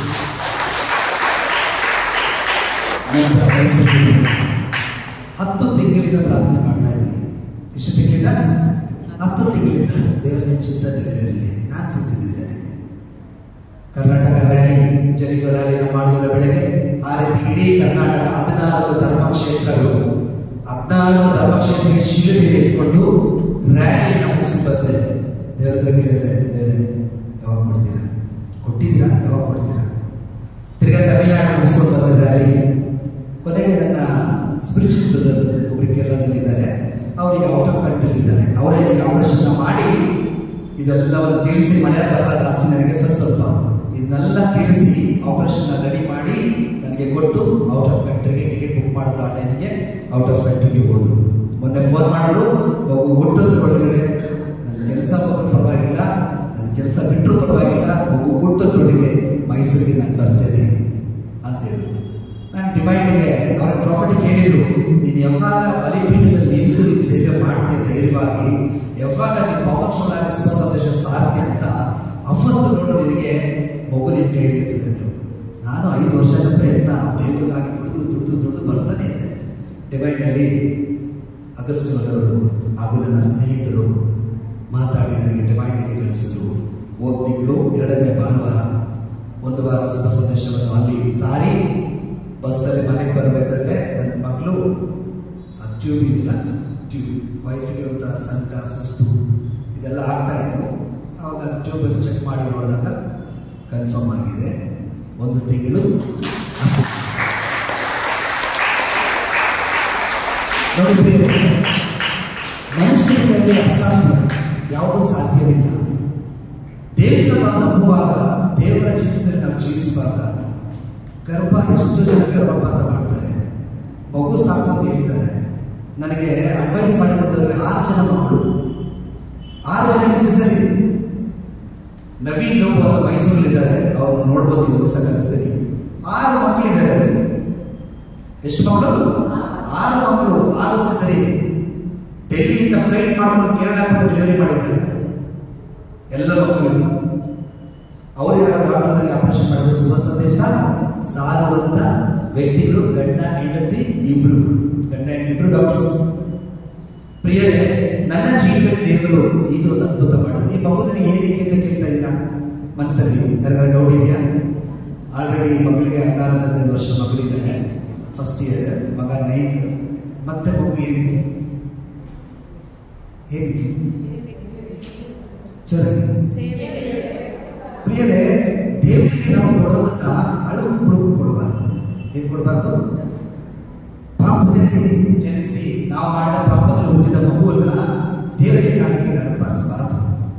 ನಂತರ ಮೈಸೂರಿಗೆ ಬಂದೆ. ಹತ್ತು ತಿಂಗಳಿಂದ ಪ್ರಾರ್ಥನೆ ಮಾಡ್ತಾ ಇದ್ದೀನಿ ಎಷ್ಟು ತಿಂಗಳಿಂದ ಹತ್ತು ತಿಂಗಳಿಂದ ದೇವರ ಚಿತ್ತ ನೆರವೇರಲಿ ನಾನು ಸಿದ್ಧನಿದ್ದೇನೆ ಕರ್ನಾಟಕ ರ್ಯಾಲಿ ಜನಿಗ ರ್ಯಾಲಿನ ಮಾಡುವುದ ಬೆಳಗ್ಗೆ ಆ ರೀತಿ ಇಡೀ ಕರ್ನಾಟಕ ಹದಿನಾಲ್ಕು ಧರ್ಮಕ್ಷೇತ್ರಗಳು ಹದಿನಾಲ್ಕು ಧರ್ಮಕ್ಷೇತ್ರಕ್ಕೆ ಶಿಲುಬೆ ಎತ್ಕೊಂಡು ರ್ಯಾಲಿನ ಮುಗಿಸಿ ಬಂದೆ ದೇವರ ಹತ್ರ ಕೇಳಿದೆ ದೇವರೇ ಯಾವಾಗ ಕೊಡ್ತೀರಾ ಕೊಟ್ಟಿದ್ದೀರಾ ಯಾವಾಗ ಕೊಡ್ತೀರಾ ತಿರ್ಗಾ ತಮಿಳುನಾಡು ಮುಗಿಸ್ಕೊಂಡು ಬಂದ ರ್ಯಾಲಿ ಕೊನೆಗೆ ನನ್ನ ಸ್ಪಿರಿಚುವಲ್ ಬ್ರದರ್ ಒಬ್ಬರು ಕೇರಳದಲ್ಲಿದ್ದಾರೆ ಅವರಿಗೆ ಔಟ್ ಆಫ್ ಕಂಟ್ರಿ ಇದ್ದಾರೆ ಅವರೇ ಈ ಆಪರೇಷನ್ ಮಾಡಿ ಇದೆಲ್ಲವನ್ನು ತಿಳಿಸಿ ಮನೆ ಬರಲ್ಲ ಜಾಸ್ತಿ ನನಗೆ ಸ್ವಲ್ಪ ಸ್ವಲ್ಪ ಇದನ್ನೆಲ್ಲ ತಿಳಿಸಿ ಆಪರೇಷನ್ ರೆಡಿ ಮಾಡಿ ನನಗೆ ಕೊಟ್ಟು ಔಟ್ ಆಫ್ ಕಂಟ್ರಿಗೆ ಟಿಕೆಟ್ ಬುಕ್ ಮಾಡಿದ್ರು ಆ ಟೈಮ್ಗೆ ಔಟ್ ಆಫ್ ಕಂಟ್ರಿಗೆ ಹೋದ್ರು ಮೊನ್ನೆ ಫೋನ್ ಮಾಡಿದ್ರು ಮಗು ಹುಟ್ಟೋದ್ರ ಒಳಗಡೆ ನನ್ನ ಕೆಲಸ ಹೋದ್ರೂ ಪರವಾಗಿಲ್ಲ ನನ್ನ ಕೆಲಸ ಬಿಟ್ಟರು ಪರವಾಗಿಲ್ಲ ಮಗು ಹುಟ್ಟೋದ್ರೊಳಗೆ ಮೈಸೂರಿಗೆ ನಾನು ಬರ್ತೇನೆ ಅಂತ ಹೇಳಿದ್ರು ನಾನು ಡಿವೈನ್ಗೆ ಅವರ ಪ್ರಾಫಿಟ್ ಹೇಳಿದ್ರು ನೀನು ಯಾವಾಗ ಬಲಿಪೀಠದಲ್ಲಿ ನಿಂತು ನೀನು ಸೇವೆ ಮಾಡ್ತೀಯ ಧೈರ್ಯವಾಗಿ ಯಾವಾಗ ನೀನು ಪವರ್ಫುಲ್ ಆಗಿ ಸುಖ ಸಂದೇಶ ಸಾಧ್ಯ ಅಂತ ಅವತ್ತು ನೋಡು ನಿನಗೆ ಮಗು ನಿನ್ನ ಕೈಲಿ ಇರ್ತಿದ್ರು ನಾನು ಐದು ವರ್ಷದ ಪ್ರಯತ್ನ ದೇವರಿಗಾಗಿ ದುಡಿದು ದುಡಿದು ದುಡಿದು ಬರ್ತಾನೆ ಇದ್ದೆ ಡಿವೈನಲ್ಲಿ ಅಗಸ್ಟ್ ಅವರು ಹಾಗೂ ನನ್ನ ಸ್ನೇಹಿತರು ಮಾತಾಡಿ ನನಗೆ ಡಿವೈನ್ಗೆ ಕಳಿಸಿದ್ರು ಹೋದ ತಿಂಗಳು ಎರಡನೇ ಭಾನುವಾರ ಒಂದು ವಾರ ಸುಖ ಸಂದೇಶವನ್ನು ಅಲ್ಲಿ ಸಾರಿ ಬಸ್ಸಲ್ಲಿ ಮನೆಗೆ ಬರಬೇಕಾದ್ರೆ ನನ್ನ ಮಕ್ಕಳು ಆ ಟ್ಯೂಬ್ ಇದೆಯಲ್ಲ ಟ್ಯೂಬ್ ವೈಫಿಗೆ ಒಂಥರ ಸಂಕಟ ಸುಸ್ತು ಇದೆಲ್ಲ ಆಗ್ತಾ ಇತ್ತು ಆವಾಗ ಅದು ಟ್ಯೂಬಲ್ಲಿ ಚೆಕ್ ಮಾಡಿ ನೋಡಿದಾಗ ಕನ್ಫರ್ಮ್ ಆಗಿದೆ ಒಂದು ತಿಂಗಳು ನೋಡಿ ಪ್ರಿಯರೇ, ಮನುಷ್ಯರಲ್ಲಿ ಅಸಾಧ್ಯ ಯಾವುದೂ ಸಾಧ್ಯವಿಲ್ಲ ದೇವರ ನಾವು ನಂಬುವಾಗ ದೇವರ ಚಿತ್ರದಲ್ಲಿ ನಾವು ಜೀವಿಸುವಾಗ ಗರ್ಭ ಎಷ್ಟು ಜನ ಗರ್ಭಪಾತ ಮಾಡ್ತಾರೆ ಮಗು ಸಾಕು ಅಂತ ಹೇಳ್ತಾರೆ ನನಗೆ ಅಡ್ವೈಸ್ ಮಾಡಿದಂಥವ್ರಿಗೆ ಆರು ಜನ ಮಕ್ಕಳು ಆರು ಜನಕ್ಕೆ ಸಿಸರಿ ನವೀನ್ ಲೋಕ ಅಂತ ಮೈಸೂರಲ್ಲಿದ್ದಾರೆ ಅವ್ರನ್ನ ನೋಡ್ಬೋದು ಇವತ್ತು ಸಹ ಕಲಿಸ್ತೀನಿ ಆರು ಮಕ್ಕಳಿದ್ದಾರೆ ಅವರಿಗೆ ಎಷ್ಟು ಮಕ್ಕಳು ಆರು ಮಕ್ಕಳು ಆರು ಸಿಸರಿ ಡೆಲ್ಲಿಯಿಂದ ಫ್ಲೈಟ್ ಮಾಡ್ಕೊಂಡು ಕೇರಳ ಬಂದು ಡೆಲಿವರಿ ಮಾಡಿದ್ದಾರೆ ಎಲ್ಲ ಮಕ್ಕಳಿಗೂ ಅವರು ಯಾರು ಡಾಕ್ಟರ್ನಲ್ಲಿ ಆಪರೇಷನ್ ಮಾಡಬೇಕು ಶುಭ ಸಂದೇಶ ಸಾರುವಂತ ವ್ಯಕ್ತಿಗಳು ಗಂಡ ಹೆಂಡತಿ ಇಬ್ರು ಗಂಡ ಹೆಂಡತಿ ಇಬ್ರು ಡಾಕ್ಟರ್ಸ್ ಪ್ರಿಯರೇ ನನ್ನ ಜೀವನದಲ್ಲಿ ದೇವರು ಇದು ಒಂದು ಅದ್ಭುತ ಮಾಡಿದ್ರು ಈ ಮಗು ನನಗೆ ಏನಕ್ಕೆ ಅಂತ ಕೇಳ್ತಾ ಇದ್ದೀರಾ ಮನಸ್ಸಲ್ಲಿ ನನಗೆ ಡೌಟ್ ಇದೆಯಾ ಆಲ್ರೆಡಿ ಮಗಳಿಗೆ ಹದಿನಾರು ಹದಿನೈದು ವರ್ಷ ಮಗಳಿದ್ದಾರೆ ಫಸ್ಟ್ ಇಯರ್ ಮಗ ನೈನ್ತ್ ಮತ್ತೆ ಮಗು ಏನಿದೆ ಹೇಗಿದೆ ಚೆನ್ನಾಗಿ ಪ್ರಿಯರೇ ದೇವರಿಗೆ ನಾವು ಕೊಡೋದನ್ನ ಅಳುಕು ಕುಳುಕು ಕೊಡಬಾರ್ದು ಏನ್ ಕೊಡಬಾರ್ದು ಪಾಪದಲ್ಲಿ ಜನಿಸಿ ನಾವು ಮಾಡಿದ ಪಾಪದಲ್ಲಿ ಹುಟ್ಟಿದ ಮಗುವನ್ನ ದೇವರಿಗೆ ಕಾಣಿಕೆಗೆ ಅರ್ಪಿಸಬಾರದು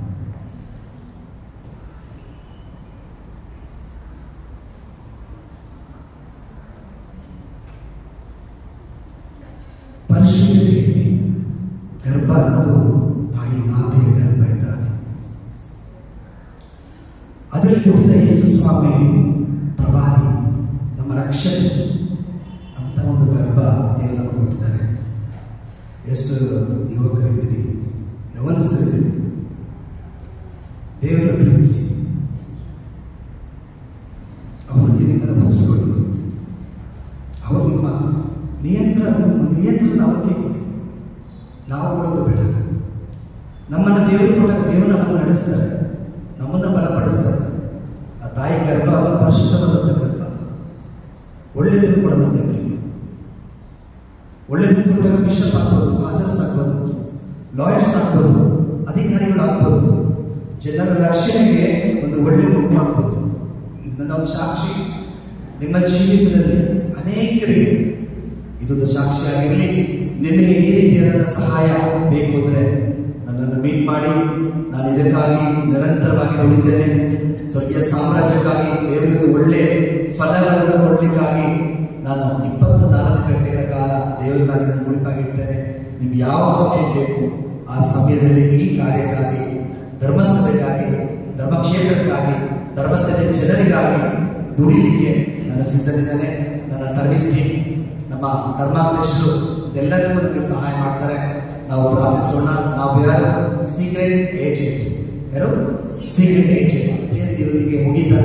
ಪರಿಶುದ್ಧತೆಯಲ್ಲಿ ಗರ್ಭ ಅನ್ನೋದು ತಾಯಿ ಮಾತೆಯ ಗರ್ಭ ಇದ್ದಾಗ ಅದರಲ್ಲಿ ಹುಟ್ಟಿದ ಯೇಸು ಸ್ವಾಮಿ ಪ್ರವಾದಿ ನಮ್ಮ ರಕ್ಷಣೆ ಅಂತ ಒಂದು ಗರ್ಭ ದೇವರು ನಮಗೆ ಕೊಟ್ಟಿದ್ದಾರೆ ಎಷ್ಟು ಯುವಕರಿದ್ದೀರಿ ಗಮನಿಸಿದ್ರೆ ದೇವರ ಪ್ರೀತಿಸಿ ಅವರು ನಿಮ್ಮನ್ನು ಒಪ್ಪಿಸಿಕೊಳ್ಳಿ ಅವರು ನಿಮ್ಮ ನಿಯಂತ್ರಣ ನಮ್ಮ ನಿಯಂತ್ರಣ ಅವರಿಗೆ ಕೊಡಿ ನಾವು ಕೊಡೋದು ಬೇಡ ನಮ್ಮನ್ನು ದೇವರು ಕೊಟ್ಟಾಗ ದೇವರು ನಮ್ಮನ್ನು ನಡೆಸ್ತಾರೆ ನಮ್ಮನ್ನು ಬಲಪಡಿಸ್ತಾರೆ ಆ ತಾಯಿ ಗರ್ಭ ಅದು ಪರಿಶುದ್ಧವಾದಂಥ ಗರ್ಭ ಒಳ್ಳೆಯದನ್ನು ಕೊಡೋದು ದೇವರಿಗೆ ಒಳ್ಳೆಯದನ್ನು ಕೊಟ್ಟಾಗ ಬಿಷಪ್ ಆಗ್ಬೋದು ಫಾದರ್ಸ್ ಆಗ್ಬೋದು ಲಾಯರ್ಸ್ ಆಗ್ಬೋದು ಅಧಿಕಾರಿಗಳು ಆಗ್ಬೋದು ಜನರ ರಕ್ಷಣೆಗೆ ಒಂದು ಒಳ್ಳೆ ಮಗು ಆಗ್ಬೋದು ಇದು ನನ್ನ ಒಂದು ಸಾಕ್ಷಿ ನಿಮ್ಮ ಜೀವಿತದಲ್ಲಿ ಅನೇಕರಿಗೆ ಇದೊಂದು ಸಾಕ್ಷಿಯಾಗಿರಲಿ ನಿಮಗೆ ಈ ರೀತಿಯಾದ ಸಹಾಯ ಬೇಕು ಅಂದರೆ ನನ್ನನ್ನು ಮೀಟ್ ಮಾಡಿ ನಾನು ಇದಕ್ಕಾಗಿ ನಿರಂತರವಾಗಿ ದುಡಿದ್ದೇನೆ ಸ್ವರ್ಗೀಯ ಸಾಮ್ರಾಜ್ಯಕ್ಕಾಗಿ ದೇವರಿಗೆ ಒಳ್ಳೆ ಫಲಗಳನ್ನು ಕೊಡಲಿಕ್ಕಾಗಿ ನಾನು ಇಪ್ಪತ್ತು ನಾಲ್ಕು ಗಂಟೆಗಳ ಕಾಲ ದೇವರಿಗಾಗಿ ನಾನು ಮುಡಿಪಾಗಿರ್ತೇನೆ ನಿಮ್ಗೆ ಯಾವ ಸಮಯ ಬೇಕು ಆ ಸಮಯದಲ್ಲಿ ಈ ಕಾರ್ಯಕ್ಕಾಗಿ ಧರ್ಮಸಭೆಗಾಗಿ ಧರ್ಮಕ್ಷೇತ್ರಕ್ಕಾಗಿ ಧರ್ಮಸಭೆ ಜನರಿಗಾಗಿ ದುಡಿಲಿಕ್ಕೆ ನಾನು ಸಿದ್ಧನಿದ್ದೇನೆ ನನ್ನ ಸರ್ವಿಸ್ ಟೀಮ್ ನಮ್ಮ ಧರ್ಮಾಧ್ಯಕ್ಷರು ಇದೆಲ್ಲರಿಗೂ ನನಗೆ ಸಹಾಯ ಮಾಡ್ತಾರೆ ನಾವು ಪ್ರಾರ್ಥಿಸೋಣ ನಾವು ಯಾರು ಸೀಕ್ರೆಟ್ ಏಜೆಂಟ್ ಯಾರು ಸೀಕ್ರೆಟ್ ಏಜೆಂಟ್ ಇವತ್ತಿಗೆ ಮುಗೀತಾ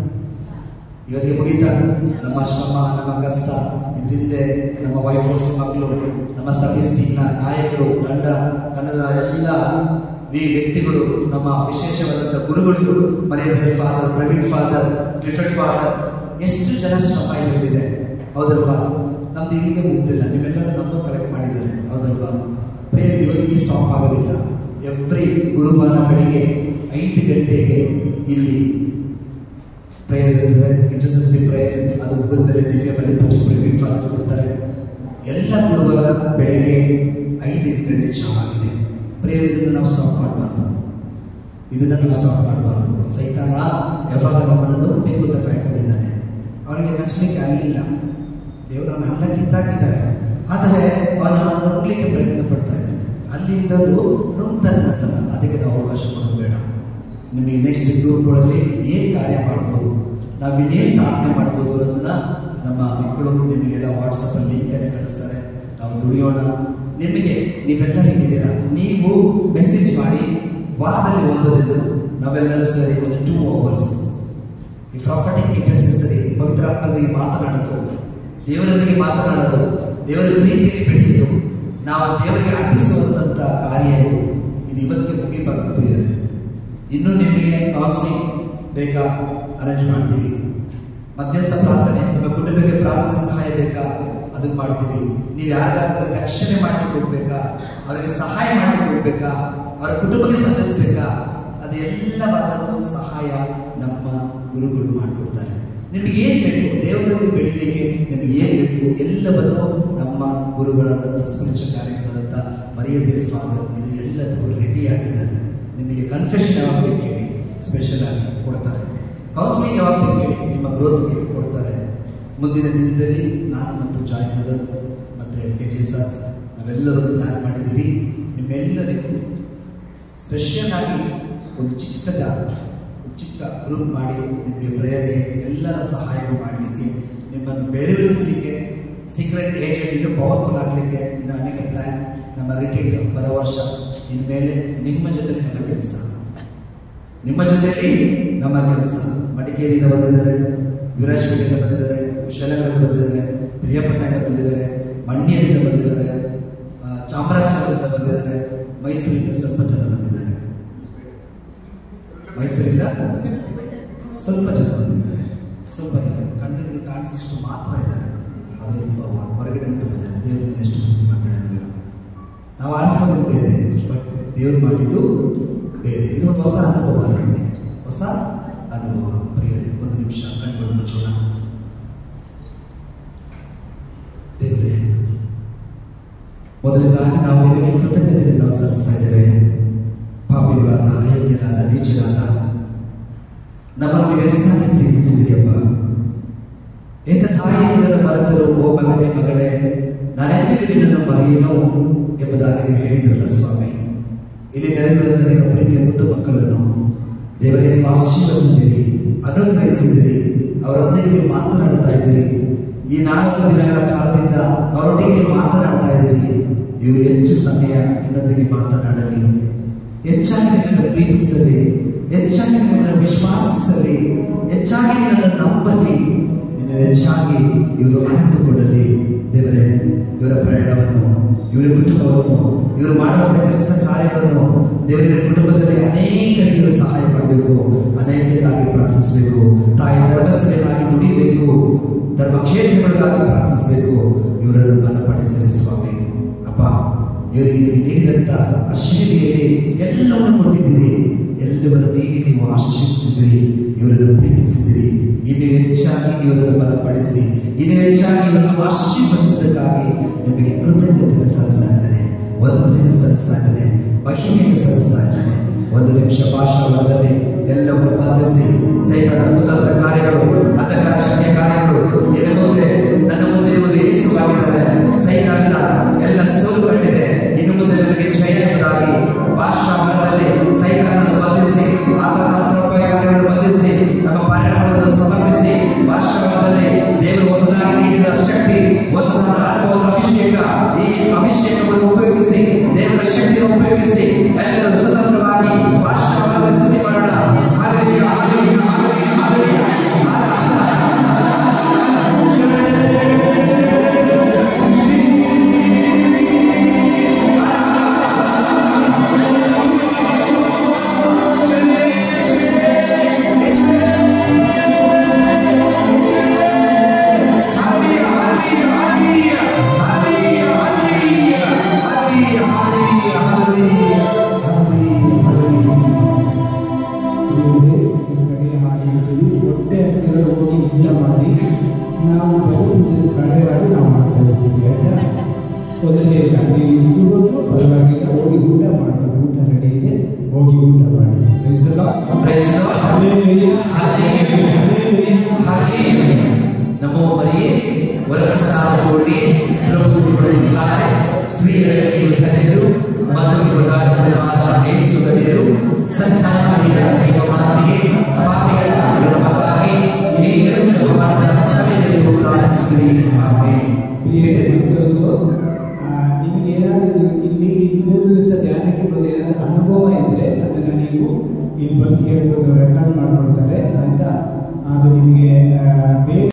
ಇವತ್ತಿಗೆ ಮುಗೀತಾ ನಮ್ಮ ಶ್ರಮ ನಮ್ಮ ಕಷ್ಟ ಇದರಿಂದ ನಮ್ಮ ವೈಫ್ ಮಕ್ಕಳು ನಮ್ಮ ಸರ್ವಿಸ್ ಟೀಮ್ನ ನಾಯಕರು ತಂಡ ತಂಡದ ಎಲ್ಲ ಈ ವ್ಯಕ್ತಿಗಳು ನಮ್ಮ ವಿಶೇಷವಾದಂಥ ಗುರುಗಳು ಮರ್ಯಾದೆ father Praveen father Clifford father ಎಷ್ಟು ಜನ ಶ್ರಮ ಇದರಲ್ಲಿದೆ ಹೌದಲ್ವಾ ನಮ್ದು ಇಲ್ಲಿಗೆ ಮುಗ್ದಿಲ್ಲ ನಿಮ್ಮೆಲ್ಲರೂ ನಮ್ಮನ್ನು ಕಲೆಕ್ಟ್ ಮಾಡಿದ್ದಾರೆ ಹೌದಲ್ವಾ ಪ್ರೇಯರ್ ಇವತ್ತಿಗೆ ಸ್ಟಾಪ್ ಆಗೋದಿಲ್ಲ ಎವ್ರಿ ಗುರುವಾರ ಬೆಳಿಗ್ಗೆ ಐದು ಗಂಟೆಗೆ ಇಲ್ಲಿ ಪ್ರೇಯರ್ ಇರ್ತದೆ ಇಂಟರ್ಸೆಸ್ಟಿ ಪ್ರೇಯರ್ ಅದು ಮುಗಿದ್ಮೇಲೆ ದಿವ್ಯ ಬಲಿ ಪೂಜೆ ಪ್ರವೀಣ್ ಫಾದರ್ ಕೊಡ್ತಾರೆ ಎಲ್ಲ ಗುರುವಾರ ಬೆಳಿಗ್ಗೆ ಐದು ಗಂಟೆ ಆಗಿದೆ ಪ್ರೇಯರ್ ಇದನ್ನು ನಾವು ಸ್ಟಾಪ್ ಮಾಡಬಾರ್ದು ಇದನ್ನ ನಾವು ಸ್ಟಾಪ್ ಮಾಡಬಾರ್ದು ಸೈತಾನ ಯಾವಾಗ ನಮ್ಮನ್ನು ಬೇಕು ಅಂತ ಕಾಯ್ಕೊಂಡಿದ್ದಾನೆ ಅವನಿಗೆ ಕಷ್ಟಕ್ಕೆ ಆಗಲಿಲ್ಲ ದೇವರನ್ನು ಅಲ್ಲ ಕಿತ್ತಾಕಿದ್ದಾರೆ ಆದರೆ ಅವನನ್ನು ನುಗ್ಲಿಕ್ಕೆ ಪ್ರಯತ್ನ ಪಡ್ತಾ ಇದ್ದಾನೆ ಅಲ್ಲಿಂದಲೂ ನುಗ್ತಾನೆ ನನ್ನನ್ನು ಅದಕ್ಕೆ ನಾವು ಅವಕಾಶ ಕೊಡೋದು ಬೇಡ ನಿಮಗೆ ನೆಕ್ಸ್ಟ್ ಗ್ರೂಪ್ಗಳಲ್ಲಿ ಏನು ಕಾರ್ಯ ಮಾಡ್ಬೋದು ನಾವು ಇನ್ನೇನು ಸಾಧನೆ ಮಾಡ್ಬೋದು ಅನ್ನೋದನ್ನ ನಮ್ಮ ಮಕ್ಕಳು ನಿಮಗೆಲ್ಲ ವಾಟ್ಸಪ್ಪಲ್ಲಿ ಲಿಂಕನ್ನು ಕಳಿಸ್ತಾರೆ ನಾವು ದುಡಿಯೋಣ ನಿಮಗೆ ನೀವೆಲ್ಲ ಹೇಗಿದ್ದೀರಾ ನೀವು ಮೆಸೇಜ್ ಮಾಡಿ ವಾರದಲ್ಲಿ ಓದೋದಿದ್ದು ನಾವೆಲ್ಲರೂ ಸರಿ ಒಂದು ಟೂ ಅವರ್ಸ್ ಈ ಪ್ರಾಫಿಟಿಂಗ್ ಇಂಟ್ರೆಸ್ಟ್ ಪವಿತ್ರಾತ್ಮರಿಗೆ ಮಾತನಾಡೋದು ದೇವರೊಂದಿಗೆ ಮಾತನಾಡೋದು ದೇವರ ಪ್ರೀತಿಯಲ್ಲಿ ಬೆಳೆಯುವುದು ನಾವು ದೇವರಿಗೆ ಅರ್ಪಿಸುವಂತ ಕಾರ್ಯ ಇದು ಇದು ಇವತ್ತಿಗೆ ಮುಗಿಬಾರ್ದು ಪ್ರಿಯರೇ ಇನ್ನು ನಿಮಗೆ ಕೌನ್ಸಿಲಿಂಗ್ ಬೇಕಾ ಅರೇಂಜ್ ಮಾಡ್ತೀವಿ ಮಧ್ಯಸ್ಥ ಪ್ರಾರ್ಥನೆ ನಿಮ್ಮ ಕುಟುಂಬಕ್ಕೆ ಪ್ರಾರ್ಥನೆ ಸಹಾಯ ಬೇಕಾ ಅದಕ್ಕೆ ಮಾಡ್ತೀವಿ ನೀವು ಯಾರಿಗಾದ್ರೂ ರಕ್ಷಣೆ ಮಾಡ್ಲಿಕ್ಕೆ ಹೋಗ್ಬೇಕಾ ಅವರಿಗೆ ಸಹಾಯ ಮಾಡ್ಲಿಕ್ಕೆ ಹೋಗ್ಬೇಕಾ ಅವರ ಕುಟುಂಬಕ್ಕೆ ಸಂಧಿಸ್ಬೇಕಾ ಅದೆಲ್ಲವಾದಂಥ ಸಹಾಯ ನಮ್ಮ ಗುರುಗಳು ಮಾಡಿಕೊಡ್ತಾರೆ ನಿಮಗೆ ಏನು ಬೇಕು ದೇವರಲ್ಲಿ ಬೆಳೀಲಿಕ್ಕೆ ನಿಮಗೆ ಏನು ಬೇಕು ಎಲ್ಲವನ್ನು ನಮ್ಮ ಗುರುಗಳಾದಂಥ ಸ್ಪಿರಿಚುವಲ್ ಕಾರ್ಯಕ್ರಮದಂಥ ಮರಿಯದೇವಿ ಫಾದರ್ ಇದು ಎಲ್ಲದಕ್ಕೂ ರೆಡಿ ಆಗಿದ್ದಾರೆ ನಿಮಗೆ ಕನ್ಫೆಷನ್ ಯಾವಾಗ ಬೇಕು ಹೇಳಿ ಸ್ಪೆಷಲ್ ಆಗಿ ಕೊಡ್ತಾರೆ ಕೌನ್ಸಿಲಿಂಗ್ ಯಾವಾಗ ಬೇಕು ಹೇಳಿ ನಿಮ್ಮ ಗ್ರೋತ್ಗೆ ಕೊಡ್ತಾರೆ ಮುಂದಿನ ದಿನದಲ್ಲಿ ನಾನು ಮತ್ತು ಜಾಯ್ ಮದರ್ ಮತ್ತು ಕೆ ಜಿ ಸರ್ ನಾವೆಲ್ಲರೂ ಪ್ಲ್ಯಾನ್ ಮಾಡಿದ್ದೀರಿ ನಿಮ್ಮೆಲ್ಲರಿಗೂ ಸ್ಪೆಷಲ್ ಆಗಿ ಒಂದು ಚಿಕ್ಕ ಜಾಗ ಒಂದು ಚಿಕ್ಕ ಗ್ರೂಪ್ ಮಾಡಿ ನಿಮಗೆ ಪ್ರೇಯರ್ಗೆ ಎಲ್ಲರ ಸಹಾಯ ಮಾಡಲಿಕ್ಕೆ ನಿಮ್ಮನ್ನು ಬೆಳೆಸಲಿಕ್ಕೆ ಸೀಕ್ರೆಟ್ ಏಜೆಂಟ್ ಇನ್ನೂ ಪವರ್ಫುಲ್ ಆಗಲಿಕ್ಕೆ ಇನ್ನು ಅನೇಕ ಪ್ಲ್ಯಾನ್ ನಮ್ಮ ರಿಟೀಟ್ ಬರೋ ವರ್ಷ ಇನ್ಮೇಲೆ ನಿಮ್ಮ ಜೊತೆಲಿ ನಮ್ಮ ಕೆಲಸ ನಿಮ್ಮ ಜೊತೆಯಲ್ಲಿ ನಮ್ಮ ಕೆಲಸ ಮಡಿಕೇರಿಯಿಂದ ಬಂದಿದ್ದಾರೆ ವಿರಾಜಪೇಟೆಯಿಂದ ಬಂದಿದ್ದಾರೆ ಕುಶಲನಗರದಿಂದ ಬಂದಿದ್ದಾರೆ ಪ್ರಿಯಪಟ್ಟಣದಿಂದ ಬಂದಿದ್ದಾರೆ ಮಂಡ್ಯದಿಂದ ಬಂದಿದ್ದಾರೆ ಆ, ಚಾಮರಾಜನಗರದಿಂದ ಬಂದಿದ್ದಾರೆ ಮೈಸೂರಿಂದ ಸ್ವಲ್ಪ ಜನ ಬಂದಿದ್ದಾರೆ ಮೈಸೂರಿಂದ ಸ್ವಲ್ಪ ಜನ ಬಂದಿದ್ದಾರೆ ಸ್ವಲ್ಪ ಜನ ಕಣ್ಣಿಗೆ ಕಾಣಿಸಿಷ್ಟು ಮಾತ್ರ ಇದ್ದಾರೆ ಆದರೆ ತುಂಬ ಹೊ- ಹೊರಗಡೆ ತುಂಬ ಜನ ದೇವರಿಂದ ಎಷ್ಟು ಪ್ರೀತಿ ಮಾಡ್ತಾ ಇದ್ದಾರೆ ನಾವು ಆರಿಸ್ಕೊಂಡು ಬೇರೆ ಬಟ್ ದೇವರು ಮಾಡಿದ್ದು ಬೇರೆ ಇದು ಒಂದು ಹೊಸ ಅನುಭವ ನಮಗೆ ಹೊಸ ಅನುಭವ ಪ್ರಿಯರೇ ಒಂದು ನಿಮಿಷ ಕಣ್ಗಳು ಮುಚ್ಚೋಣ ದೇವರೇ ಮೊದಲನೇದಾಗಿ ನಾವು ನಿಮಗೆ ಕೃತಜ್ಞತೆಯನ್ನು ನಾವು ಸಲ್ಲಿಸ್ತಾ ಇದ್ದೇವೆ ಪಾಪಿಗಳಾದ ಅಯೋಗ್ಯರಾದ ನೀಚರಾದ ನಮ್ಮನ್ನು ನೀವು ಎಷ್ಟಾಗಿ ಪ್ರೀತಿಸಿದಿರಿಯಪ್ಪ ಏತ ತಾಯಿ ನಿನ್ನನ್ನು ಮರೆತರು ಓ ಮಗನೇ ಮಗಳೇ ನಾನೆಂದಿಗೂ ನಿನ್ನನ್ನು ಮರೆಯನು ಎಂಬುದಾಗಿ ನೀವು ಹೇಳಿದ್ರಲ್ಲ ಸ್ವಾಮಿ ಇಲ್ಲಿ ನೆರೆದಿರುವಂತ ನಿಮ್ಮ ಪ್ರೀತಿಯ ಮುದ್ದು ಮಕ್ಕಳನ್ನು ದೇವರೇ ನೀವು ಆಶೀರ್ವದಿಸಿದ್ದೀರಿ ಅನುಗ್ರಹಿಸಿದ್ದೀರಿ ಅವರೊಂದಿಗೆ ನೀವು ಮಾತನಾಡ್ತಾ ಇದ್ದೀರಿ ಈ ನಾಲ್ಕು ದಿನಗಳ ಕಾಲದಿಂದ ಅವರೊಟ್ಟಿಗೆ ನೀವು ಮಾತನಾಡ್ತಾ ಇದ್ದೀರಿ ಇವರು ಹೆಚ್ಚು ಸಮಯ ನಿನ್ನೊಂದಿಗೆ ಮಾತನಾಡಲಿ ಹೆಚ್ಚಾಗಿ ನಿನ್ನನ್ನು ಪ್ರೀತಿಸಲಿ ಹೆಚ್ಚಾಗಿ ನಿನ್ನನ್ನು ವಿಶ್ವಾಸಿಸಲಿ ಹೆಚ್ಚಾಗಿ ನಿನ್ನನ್ನು ನಂಬಲಿ ನಿನ್ನ ಹೆಚ್ಚಾಗಿ ಇವರು ಅರಿತುಕೊಳ್ಳಲಿ ದೇವರೇ ಇವರ ಪ್ರಯಾಣವನ್ನು ಇವರ ಕುಟುಂಬವನ್ನು ಇವರು ಮಾಡುವಂತ ಕೆಲಸ ಕಾರ್ಯಗಳನ್ನು ದೇವರ ಕುಟುಂಬದಲ್ಲಿ ಅನೇಕರಿಗೆ ಇವರು ಸಹಾಯ ಮಾಡಬೇಕು ಅನೇಕರಿಗಾಗಿ ಪ್ರಾರ್ಥಿಸಬೇಕು ತಾಯಿ ಧರ್ಮಸಭೆಗಾಗಿ ದುಡಿಬೇಕು ಧರ್ಮಕ್ಷೇತ್ರಗಳಿಗಾಗಿ ಪ್ರಾರ್ಥಿಸಬೇಕು ಇವರನ್ನು ಬಲಪಡಿಸಲಿ ಸ್ವಾಮಿ ಅಪ್ಪ ಇವರಿಗೆ ನೀವು ನೀಡಿದಂತ ಅಶ್ವಿನಿಯಲ್ಲಿ ಎಲ್ಲವನ್ನು ಕೊಟ್ಟಿದ್ದೀರಿ ಎಲ್ಲವನ್ನು ನೀಡಿ ನೀವು ಆಶೀರ್ವಿಸಿದಿರಿ ಇವರನ್ನು ಪ್ರೀತಿಸಿದಿರಿ ಇನ್ನು ಹೆಚ್ಚಾಗಿ ಇವರನ್ನು ಬಲಪಡಿಸಿ ಇನ್ನು ಹೆಚ್ಚಾಗಿ ಇವರನ್ನು ಆಶೀರ್ವದಿಸಬೇಕಾಗಿ ನಿಮಗೆ ಕೃತಜ್ಞತೆಯನ್ನು ಸಲ್ಲಿಸ್ತಾ ಇದ್ದಾನೆ ವಂದನೆಯನ್ನು ಸಲ್ಲಿಸ್ತಾ ಇದ್ದಾನೆ ಮಹಿಮೆಯನ್ನು ಸಲ್ಲಿಸ್ತಾ ಇದ್ದಾನೆ ಒಂದು ನಿಮಿಷ ಭಾಷಣದಲ್ಲಿ ಎಲ್ಲವನ್ನು ಬಂಧಿಸಿ ಸೈತಾನ ಕುತಂತ್ರ ಕಾರ್ಯಗಳು ಅಂಧಕಾರ ಶಕ್ತಿಯ ಕಾರ್ಯಗಳು ಇನ್ನು ಮುಂದೆ ನನ್ನ ಮುಂದೆ ಇರುವುದು ಯೇಸುವಾಗಿದ್ದಾರೆ ಸೈತಾನನ ಎಲ್ಲ ಸೋಲು ಕಂಡಿದೆ ಇನ್ನು ಮುಂದೆ ನಮಗೆ ಜಯ ಎಂಬುದಾಗಿ ಭಾಷಾವರದಲ್ಲಿ ಸೈತಾನನ್ನು ಬಂಧಿಸಿ ಆತನ ತಂತ್ರೋಪಾಯ ಕಾರ್ಯಗಳನ್ನು ಬಂಧಿಸಿ ನಮ್ಮ ಪರಿಣಾಮಗಳನ್ನು ಸಮರ್ಪಿಸಿ ಭಾಷಾವರದಲ್ಲಿ ದೇವರು ಹೊಸದಾಗಿ ನೀಡಿದ ಶಕ್ತಿ ಹೊಸದಾದ ಅನುಭವದ ಅಭಿಷೇಕ ಈ ಅಭಿಷೇಕವನ್ನು ಉಪಯೋಗಿಸಿ ದೇವರ ಶಕ್ತಿಯನ್ನು ಉಪಯೋಗಿಸಿ ಎಲ್ಲರೂ ಸ್ವತಂತ್ರವಾಗಿ ಭಾಷಾವರದಲ್ಲಿ ಸ್ತುತಿ ಮಾಡೋಣ ಹಾಲೆಲೂಯ ಹಾಲೆಲೂಯ ಹಾಲೆಲೂಯ ಹಾಲೆಲೂಯ ಬೇರೆ ಕಡೆ ಹಾಡಿದ್ದೀವಿ ಹೊಟ್ಟೆ ಹಸಿರು ಹೋಗಿ ಊಟ ಮಾಡಿ ನಾವು ಬಲಪೂಜದ ಕಡೆ ಹಾಡು ನಾವು ಮಾಡ್ತಾ ಇರ್ತೀವಿ ಆಯ್ತಾ ತೊಂದರೆ ಇಲ್ಲ ನೀವು ದುಡಿದು ಪರವಾಗಿಲ್ಲ ಹೋಗಿ ಊಟ ಮಾಡ್ತೀವಿ ಊಟ ರೆಡಿ ಇದೆ ಹೋಗಿ ಊಟ ಮಾಡಿ Praise the Lord. Praise the Lord. Hallelujah. Hallelujah. Hallelujah. Hallelujah. ನಮೋ ಮರಿಯೇ ವರಪ್ರಸಾದ ಪೂರ್ಣಿ ಪ್ರಭು ನಿಮ್ಮೊಡನಿದ್ದಾರೆ ಸ್ತ್ರೀಯರಲ್ಲಿ ನೀವು ಧನ್ಯರು ಮತ್ತು ನಿಮ್ಮ ಉದಾರ ಫಲವಾದ ಯೇಸು ಧನ್ಯರು ಸಂತಾನ ಮರಿಯ ದೈವ ಮಾತೆಯೇ ಪಾಪಿಗಳ ನಮಗಾಗಿ ಈಗಲೂ ನಮ್ಮ ಮರಣದ ಸಮಯದಲ್ಲಿ ಪ್ರಾರ್ಥಿಸಿರಿ ಆಮೆನ್ ಪ್ರಿಯರೇ, ಮತ್ತೊಂದು ಆ, ನಿಮಗೆ ಏನಾದರೂ ಇಲ್ಲಿ ಮೂರು ದಿವಸ ಧ್ಯಾನಕ್ಕೆ ಬಂದು ಏನಾದರೂ ಅನುಭವ ಇದ್ರೆ ಅದನ್ನು ನೀವು ಇಲ್ಲಿ ಬಂದು ಹೇಳ್ಬೋದು